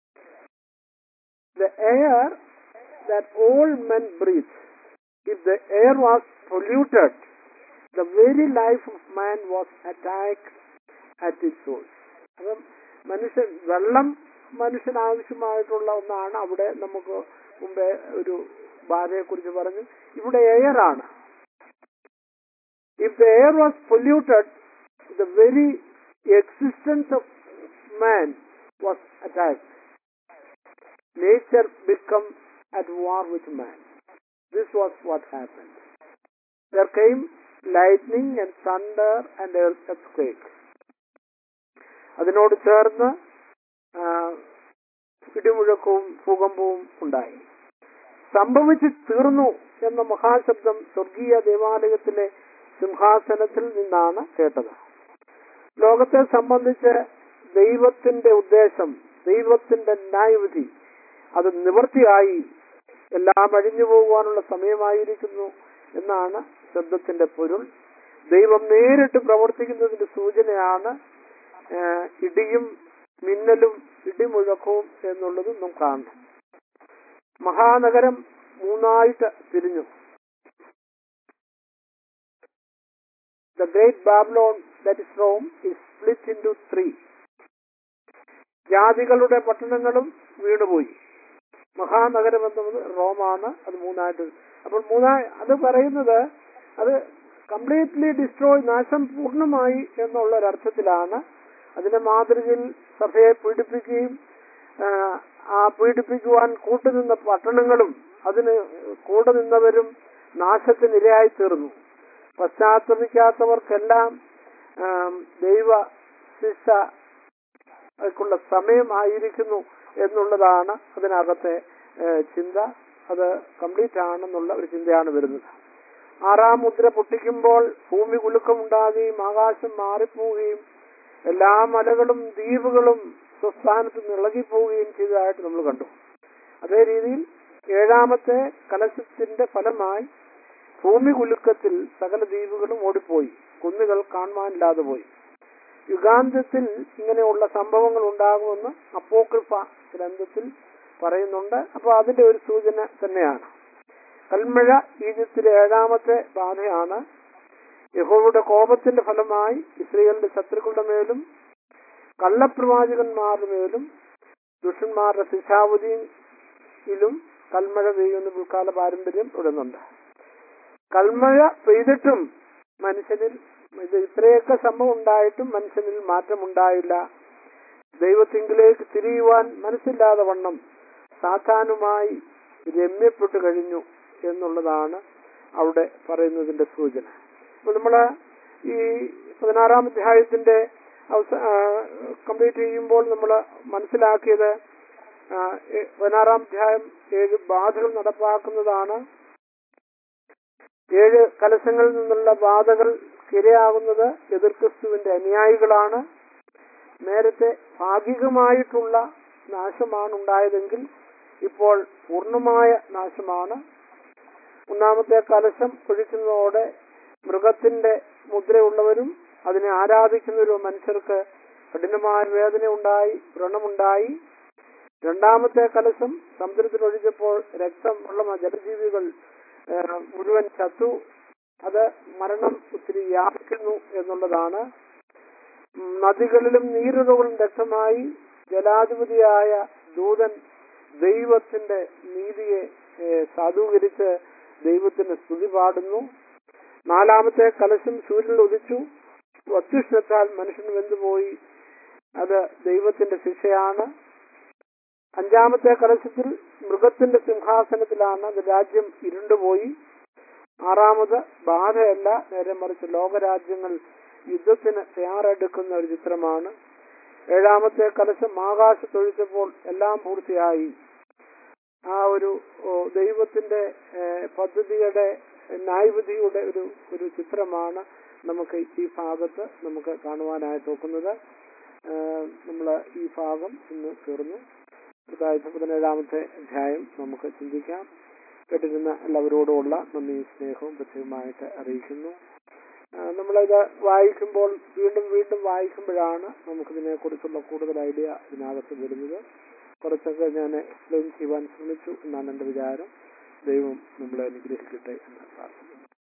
The air that all men breathe. If the air was polluted, the very life of man was attacked at its source. അപ്പം മനുഷ്യൻ വെള്ളം മനുഷ്യന് ആവശ്യമായിട്ടുള്ള ഒന്നാണ് അവിടെ നമുക്ക് മുമ്പേ ഒരു ബാധയെ കുറിച്ച് പറഞ്ഞു ഇവിടെ എയർ ആണ് if the air was polluted the very existence of man was attacked nature become at war with man this was what happen there came lightning and thunder and earth അതിനോട് ചേർന്ന് ആ, ഇടിമുഴക്കവും ഭൂകമ്പവും ഉണ്ടായി സംഭവിച്ചു തീർന്നു എന്ന മഹാശബ്ദം സ്വർഗീയ ദേവാലയത്തിലെ സിംഹാസനത്തിൽ നിന്നാണ് കേട്ടത് ലോകത്തെ സംബന്ധിച്ച് ദൈവത്തിന്റെ ഉദ്ദേശം ദൈവത്തിന്റെ ന്യായവിധി അത് നിവൃത്തിയായി എല്ലാം അഴിഞ്ഞു പോകുവാനുള്ള സമയമായിരിക്കുന്നു എന്നാണ് ശബ്ദത്തിന്റെ പൊരുൾ ദൈവം നേരിട്ട് പ്രവർത്തിക്കുന്നതിന്റെ സൂചനയാണ് ആ, ഇടിയും മിന്നലും ഇടിമുഴക്കവും എന്നുള്ളത് നാം കാണണം മഹാനഗരം മൂന്നായിട്ട് തിരിഞ്ഞു the great Babylon that is Rome is split into three ജാതികളുടെ പട്ടണങ്ങളും വീണുപോയി മഹാനഗരം എന്നത് റോമാണ് അത് മൂന്നായിട്ട് അപ്പോൾ മൂന്നായി അത് പറയുന്നത് അത് കംപ്ലീറ്റ്ലി ഡിസ്ട്രോയ് നാശം പൂർണ്ണമായി എന്നുള്ള ഒരർത്ഥത്തിലാണ് അതിന്റെ മാതൃകയിൽ സഭയെ പീഡിപ്പിക്കുകയും ആ, ആ പീഡിപ്പിക്കുവാൻ കൂട്ടുനിന്ന പട്ടണങ്ങളും അതിന് കൂടെ നിന്നവരും നാശത്തിനിരയായി തീർന്നു പശ്ചാത്തപിക്കാത്തവർക്കെല്ലാം ആം, ദൈവ ശിക്ഷ ക്കുള്ള സമയമായിരിക്കുന്നു എന്നുള്ളതാണ് അതിനകത്തെ ഏഹ്, ചിന്ത അത് കംപ്ലീറ്റ് ആണെന്നുള്ള ഒരു ചിന്തയാണ് വരുന്നത് ആറാം മുദ്ര പൊട്ടിക്കുമ്പോൾ ഭൂമി കുലുക്കമുണ്ടാകുകയും ആകാശം മാറിപ്പോവുകയും എല്ലാ മലകളും ദ്വീപുകളും സ്വസ്ഥാനത്ത് നിളകിപ്പോവുകയും ചെയ്തതായിട്ട് നമ്മൾ കണ്ടു അതേ രീതിയിൽ ഏഴാമത്തെ കലശത്തിന്റെ ഫലമായി ഭൂമി കുലുക്കത്തിൽ സകല ദ്വീപുകളും ഓടിപ്പോയി കുന്നുകൾ കാണുവാനില്ലാതെ പോയി യുഗാന്തത്തിൽ ഇങ്ങനെയുള്ള സംഭവങ്ങൾ ഉണ്ടാകുമെന്ന് അപ്പോക്രിഫ ഗ്രന്ഥത്തിൽ പറയുന്നുണ്ട് അപ്പോൾ അതിന്റെ ഒരു സൂചന തന്നെയാണ് കൽമഴ ഈജിപ്തിലെ ഏഴാമത്തെ ബാധയാണ് യഹോവയുടെ കോപത്തിന്റെ ഫലമായി ഇസ്രയേലിന്റെ ശത്രുക്കളുടെ മേലും കള്ളപ്രവാചകന്മാരുടെ മേലും ദുഷ്ടന്മാരുടെ ശിക്ഷാവധിയിലും കൽമഴ പെയ്യുന്ന പിൽക്കാല പാരമ്പര്യം തുടരുന്നുണ്ട് കൽമഴ പെയ്തിട്ടും മനുഷ്യനിൽ ഇത് ഇത്രയൊക്കെ സംഭവം ഉണ്ടായിട്ടും മനുഷ്യനിൽ മാറ്റമുണ്ടായില്ല ദൈവത്തിങ്കിലേക്ക് തിരിയുവാൻ മനസ്സില്ലാതെ വണ്ണം സാത്താനുമായി രമ്യപ്പെട്ടു കഴിഞ്ഞു എന്നുള്ളതാണ് അവിടെ പറയുന്നതിന്റെ സൂചന അപ്പോൾ നമ്മള് ഈ പതിനാറാം അധ്യായത്തിന്റെ കംപ്ലീറ്റ് ചെയ്യുമ്പോൾ നമ്മൾ മനസ്സിലാക്കിയത് ആ, എ- പതിനാറാം അധ്യായം ഏഴ് ബാധകൾ നടപ്പാക്കുന്നതാണ് ഏഴ് കലശങ്ങളിൽ നിന്നുള്ള ബാധകൾ ഇരയാകുന്നത് എതിർ ക്രിസ്തുവിന്റെ അനുയായികളാണ് നേരത്തെ ഭാഗികമായിട്ടുള്ള നാശമാണ് ഉണ്ടായതെങ്കിൽ ഇപ്പോൾ പൂർണ്ണമായ നാശമാണ് ഒന്നാമത്തെ കലശം ഒഴിക്കുന്നതോടെ മൃഗത്തിന്റെ മുദ്രയുള്ളവരും അതിനെ ആരാധിക്കുന്നവരും മനുഷ്യർക്ക് കഠിനമായ വേദന ഉണ്ടായി വ്രണമുണ്ടായി രണ്ടാമത്തെ കലശം സമുദ്രത്തിൽ ഒഴിച്ചപ്പോൾ രക്തം ഉള്ള ജലജീവികൾ ഏഹ്, മുഴുവൻ ചത്തു അത് മരണം ഒത്തിരി വ്യാപിക്കുന്നു എന്നുള്ളതാണ് ഉം, നദികളിലും നീരുറകളും രക്തമായി ജലാധിപതിയായ ദൂതൻ ദൈവത്തിന്റെ നീതിയെ ഏഹ്, സാധൂകരിച്ച് ദൈവത്തിന് സ്തുതി പാടുന്നു നാലാമത്തെ കലശം സൂര്യനിൽ ഉദിച്ചു അത്യുഷ്ണത്താൽ മനുഷ്യൻ വെന്തുപോയി അത് ദൈവത്തിന്റെ ശിക്ഷയാണ് അഞ്ചാമത്തെ കലശത്തിൽ മൃഗത്തിന്റെ സിംഹാസനത്തിലാണ് അത് രാജ്യം ഇരുണ്ടുപോയി ആറാമത് ബാധയല്ല നേരെ മറിച്ച് ലോകരാജ്യങ്ങൾ യുദ്ധത്തിന് തയ്യാറെടുക്കുന്ന ഒരു ചിത്രമാണ് ഏഴാമത്തെ കലശം ആകാശത്തൊഴിച്ചപ്പോൾ എല്ലാം പൂർത്തിയായി ആ ഒരു ഓ, ദൈവത്തിന്റെ ഏഹ്, പദ്ധതിയുടെ ന്യായവിധിയുടെ ഒരു ഒരു ചിത്രമാണ് നമുക്ക് ഈ ഭാഗത്ത് നമുക്ക് കാണുവാനായിട്ട് ഒക്കുന്നത് നമ്മൾ ഈ ഭാഗം ഇന്ന് തീർന്നു അടുത്താഴ്ച പതിനേഴാമത്തെ അധ്യായം നമുക്ക് ചിന്തിക്കാം കേട്ടിരുന്ന എല്ലാവരോടുമുള്ള നന്ദിയും സ്നേഹവും പ്രത്യേകമായിട്ട് അറിയിക്കുന്നു ആ, നമ്മളിത് വായിക്കുമ്പോൾ വീണ്ടും വീണ്ടും വായിക്കുമ്പോഴാണ് നമുക്കിതിനെ കുറിച്ചുള്ള കൂടുതൽ ഐഡിയ ഇതിനകത്ത് വരുന്നത് കുറച്ചൊക്കെ ഞാൻ എക്സ്പ്ലെയിൻ ചെയ്യുവാൻ ശ്രമിച്ചു എന്നാണ് എൻ്റെ വിചാരം ദൈവം നമ്മളെ അനുഗ്രഹിക്കട്ടെ എന്ന് പ്രാർത്ഥിക്കുന്നു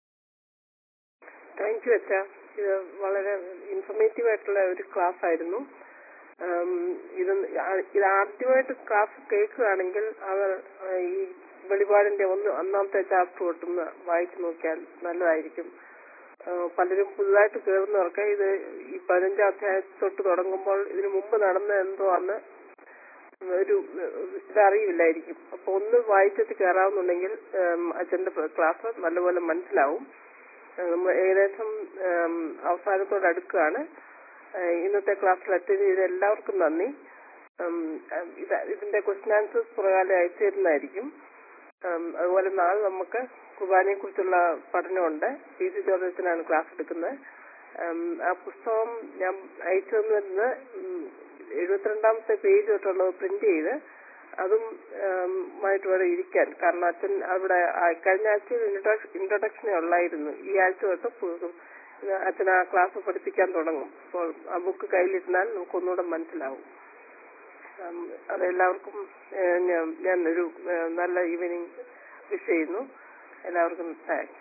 താങ്ക് യു അച്ഛ ഇത് വളരെ ഇൻഫർമേറ്റീവ് ആയിട്ടുള്ള ഒരു ക്ലാസ് ആയിരുന്നു ഉം, ഇത് ആ- ഇത് ആദ്യമായിട്ട് ക്ലാസ് കേൾക്കുകയാണെങ്കിൽ അവർ ആ, ഈ വെളിപാടിന്റെ ഒന്ന് ഒന്നാമത്തെ ചാപ്റ്റർ തൊട്ടൊന്ന് വായിച്ചു നോക്കിയാൽ നല്ലതായിരിക്കും ആ, പലരും പുതുതായിട്ട് കയറുന്നവർക്ക് ഇത് ഈ പതിനഞ്ചാം അധ്യായത്തിൽ തൊട്ട് തുടങ്ങുമ്പോൾ ഇതിനു മുമ്പ് നടന്ന എന്തോ അന്ന് ഒരു ഇതറിയില്ലായിരിക്കും അപ്പൊ ഒന്ന് വായിച്ചിട്ട് കയറാവുന്നുണ്ടെങ്കിൽ ഉം, അച്ഛന്റെ ക്ലാസ് നല്ലപോലെ മനസ്സിലാവും ഏഹ് നമ്മൾ ഏകദേശം ഉം, അവസാനത്തോട് അടുക്കുകയാണ് ഏഹ് ഇന്നത്തെ ക്ലാസ്സിൽ അറ്റൻഡ് ചെയ്ത എല്ലാവർക്കും നന്ദി ഉം, ഉം, ഇത് ഇതിന്റെ ക്വസ്റ്റ്യൻ ആൻസേഴ്സ് പ്രകാരം അയച്ചു തരുന്നതായിരിക്കും ഉം, അതുപോലെ നാളെ നമുക്ക് കുർബാനയെ കുറിച്ചുള്ള പഠനമുണ്ട് പി സി ജോർജസിനാണ് ക്ലാസ് എടുക്കുന്നത് ഉം, ആ പുസ്തകം ഞാൻ അയച്ചു തന്നിരുന്നത് എഴുപത്തിരണ്ടാമത്തെ പേജ് തൊട്ടുള്ളത് പ്രിന്റ് ചെയ്ത് അതും ഉം, ആയിട്ട് വേണം ഇരിക്കാൻ കാരണം അച്ഛൻ അവിടെ ആ കഴിഞ്ഞ ആഴ്ചയിൽ ഇൻട്രൊഡക്ഷനെ ഉള്ളായിരുന്നു ഈ ആഴ്ച തൊട്ട് പു- അച്ഛൻ ആ ക്ലാസ് പഠിപ്പിക്കാൻ തുടങ്ങും അപ്പോൾ ആ ബുക്ക് കയ്യിലിരുന്നാൽ നമുക്ക് ഒന്നുകൂടെ മനസ്സിലാവും ഉം, അതെല്ലാവർക്കും ഏഹ്, ഞാൻ- ഞാൻ ഒരു ഏഹ്, നല്ല ഈവനിങ് വിഷ് ചെയ്യുന്നു എല്ലാവർക്കും താങ്ക്സ്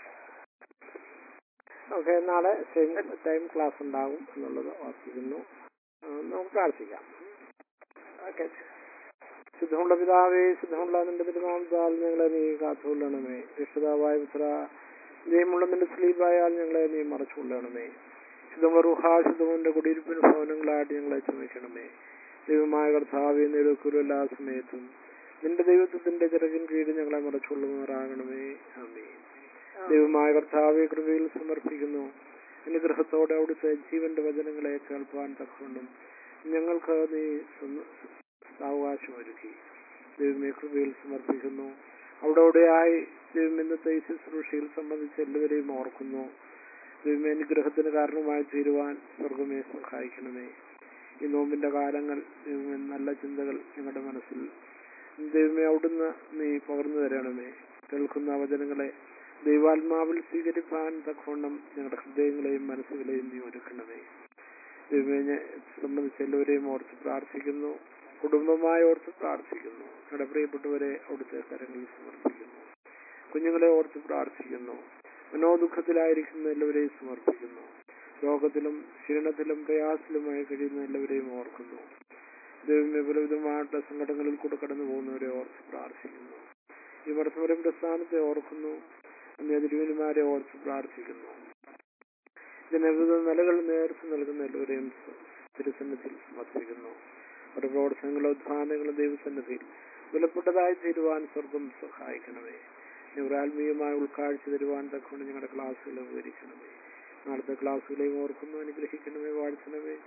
ഓക്കെ നാളെ സെയിം ടൈം ക്ലാസ് ഉണ്ടാകും എന്നുള്ളത് ഓർപ്പിക്കുന്നു ആ, നമുക്ക് പ്രാർത്ഥിക്കാം ഓക്കെ ശുദ്ധമുള്ള പിതാവേ ശുദ്ധമുള്ള നിന്റെ തിരുനാമത്താൽ ഞങ്ങളെ നീ കാത്തുകൊള്ളണമേ രക്ഷിതാവായ പുത്ര ജയമുള്ള നിന്റെ സ്ലീപായാൽ ഞങ്ങളെ നീ മറച്ചുകൊള്ളണമേ ശുദ്ധമുള്ള റുഹ ശുദ്ധമുന്റെ കുടിയിരിപ്പിന് ഭവനങ്ങളായിട്ട് ഞങ്ങളെ ചുമക്കണമേ ദൈവമായ കർത്താവെ നിരക്കുരു എല്ലാ സമയത്തും നിന്റെ ദൈവത്വത്തിന്റെ ചിറകിൻ കീഴിൽ ഞങ്ങളെ മറച്ചുകൊള്ളുമാറാകണമേ ആമേ ദൈവമായ കർത്താവെ കൃപയിൽ സമർപ്പിക്കുന്നു അനുഗ്രഹത്തോടെ അവിടുത്തെ ജീവന്റെ വചനങ്ങളെ കേൾപ്പാൻ തക്കവണ്ണം ഞങ്ങൾക്ക് നീ സ്വ- സാവകാശമൊരുക്കി ദൈവമേ കൃപയിൽ സമർപ്പിക്കുന്നു അവിടെ അവിടെയായി ദൈവം ഇന്നത്തെ ഈ ശുശ്രൂഷയിൽ സംബന്ധിച്ച് എല്ലാവരെയും ഓർക്കുന്നു ദൈവമേ അനുഗ്രഹത്തിന് കാരണമായി തീരുവാൻ സ്വർഗമേ സഹായിക്കണമേ ഈ നോമ്പിന്റെ കാലങ്ങൾ ദൈവമേ നല്ല ചിന്തകൾ ഞങ്ങളുടെ മനസ്സിൽ ദൈവമേ അവിടുന്ന് നീ പകർന്നു തരണമേ കേൾക്കുന്ന വചനങ്ങളെ ദൈവാത്മാവിൽ സ്വീകരിപ്പാൻ തക്കവണ്ണം ഞങ്ങളുടെ ഹൃദയങ്ങളെയും മനസ്സുകളെയും നീ ഒരുക്കണമേ ദൈവമേ സംബന്ധിച്ച് എല്ലാവരെയും ഓർത്ത് പ്രാർത്ഥിക്കുന്നു കുടുംബമായി ഓർത്ത് പ്രാർത്ഥിക്കുന്നു ഞങ്ങളുടെ പ്രിയപ്പെട്ടവരെ അവിടുത്തെ കരങ്ങളിൽ സമർപ്പിക്കുന്നു കുഞ്ഞുങ്ങളെ ഓർത്ത് പ്രാർത്ഥിക്കുന്നു മനോദുഃഖത്തിലായിരിക്കുന്ന എല്ലാവരെയും സമർപ്പിക്കുന്നു രോഗത്തിലും ക്ഷീണത്തിലും പ്രയാസത്തിലുമായി കഴിയുന്ന എല്ലാവരെയും ഓർക്കുന്നു ദൈവമേ പലവിധമായിട്ടുള്ള സങ്കടങ്ങളിൽ കൂടെ കടന്നു പോകുന്നവരെ ഓർത്ത് പ്രാർത്ഥിക്കുന്നു ഈ വർത്തമാനം പ്രസ്ഥാനത്തെ ഓർക്കുന്നു അന്നേ തിരുവനുമാരെ ഓർത്ത് പ്രാർത്ഥിക്കുന്നു ഇതിന് വിവിധ നിലകൾ നേതൃത്വം നൽകുന്ന എല്ലാവരെയും സ- തിരുസന്നിധിയിൽ സമർപ്പിക്കുന്നു അവരുടെ പ്രവർത്തനങ്ങളും ഉദ്ധാനങ്ങളും ദൈവസന്നിധിയിൽ വിലപ്പെട്ടതായി തീരുവാൻ സ്വർഗം സഹായിക്കണമേ ഞങ്ങളുടെ ആത്മീയമായ ഉൾക്കാഴ്ച തരുവാൻ തക്കൊണ്ട് ഞങ്ങളുടെ ക്ലാസ്സുകളെ ഉപകരിക്കണമേ നാളത്തെ ക്ലാസ്സുകളെയും ഓർക്കുന്നു അനുഗ്രഹിക്കണമേ വാഴ്ത്തണമേ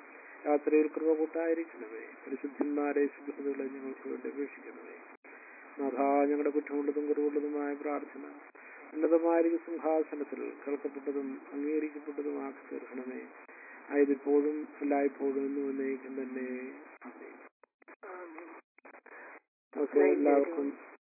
രാത്രിയിൽ കൃപ കൂട്ടായിരിക്കണമേ പരിശുദ്ധന്മാരെ ശുദ്ധതകളെ ഞങ്ങൾക്ക് വേണ്ടി അപേക്ഷിക്കണമേ നാഥ ഞങ്ങളുടെ കുറ്റമുള്ളതും കുറവുള്ളതുമായ പ്രാർത്ഥന ഉന്നതമായ സിംഹാസനത്തിൽ കേൾക്കപ്പെട്ടതും അംഗീകരിക്കപ്പെട്ടതുമാക്കി തീർക്കണമേ ആയതിപ്പോഴും എല്ലായ്പ്പോഴും എന്നും ഉന്നയിക്കും തന്നെ ആമേൻ. നമുക്ക് എല്ലാവർക്കും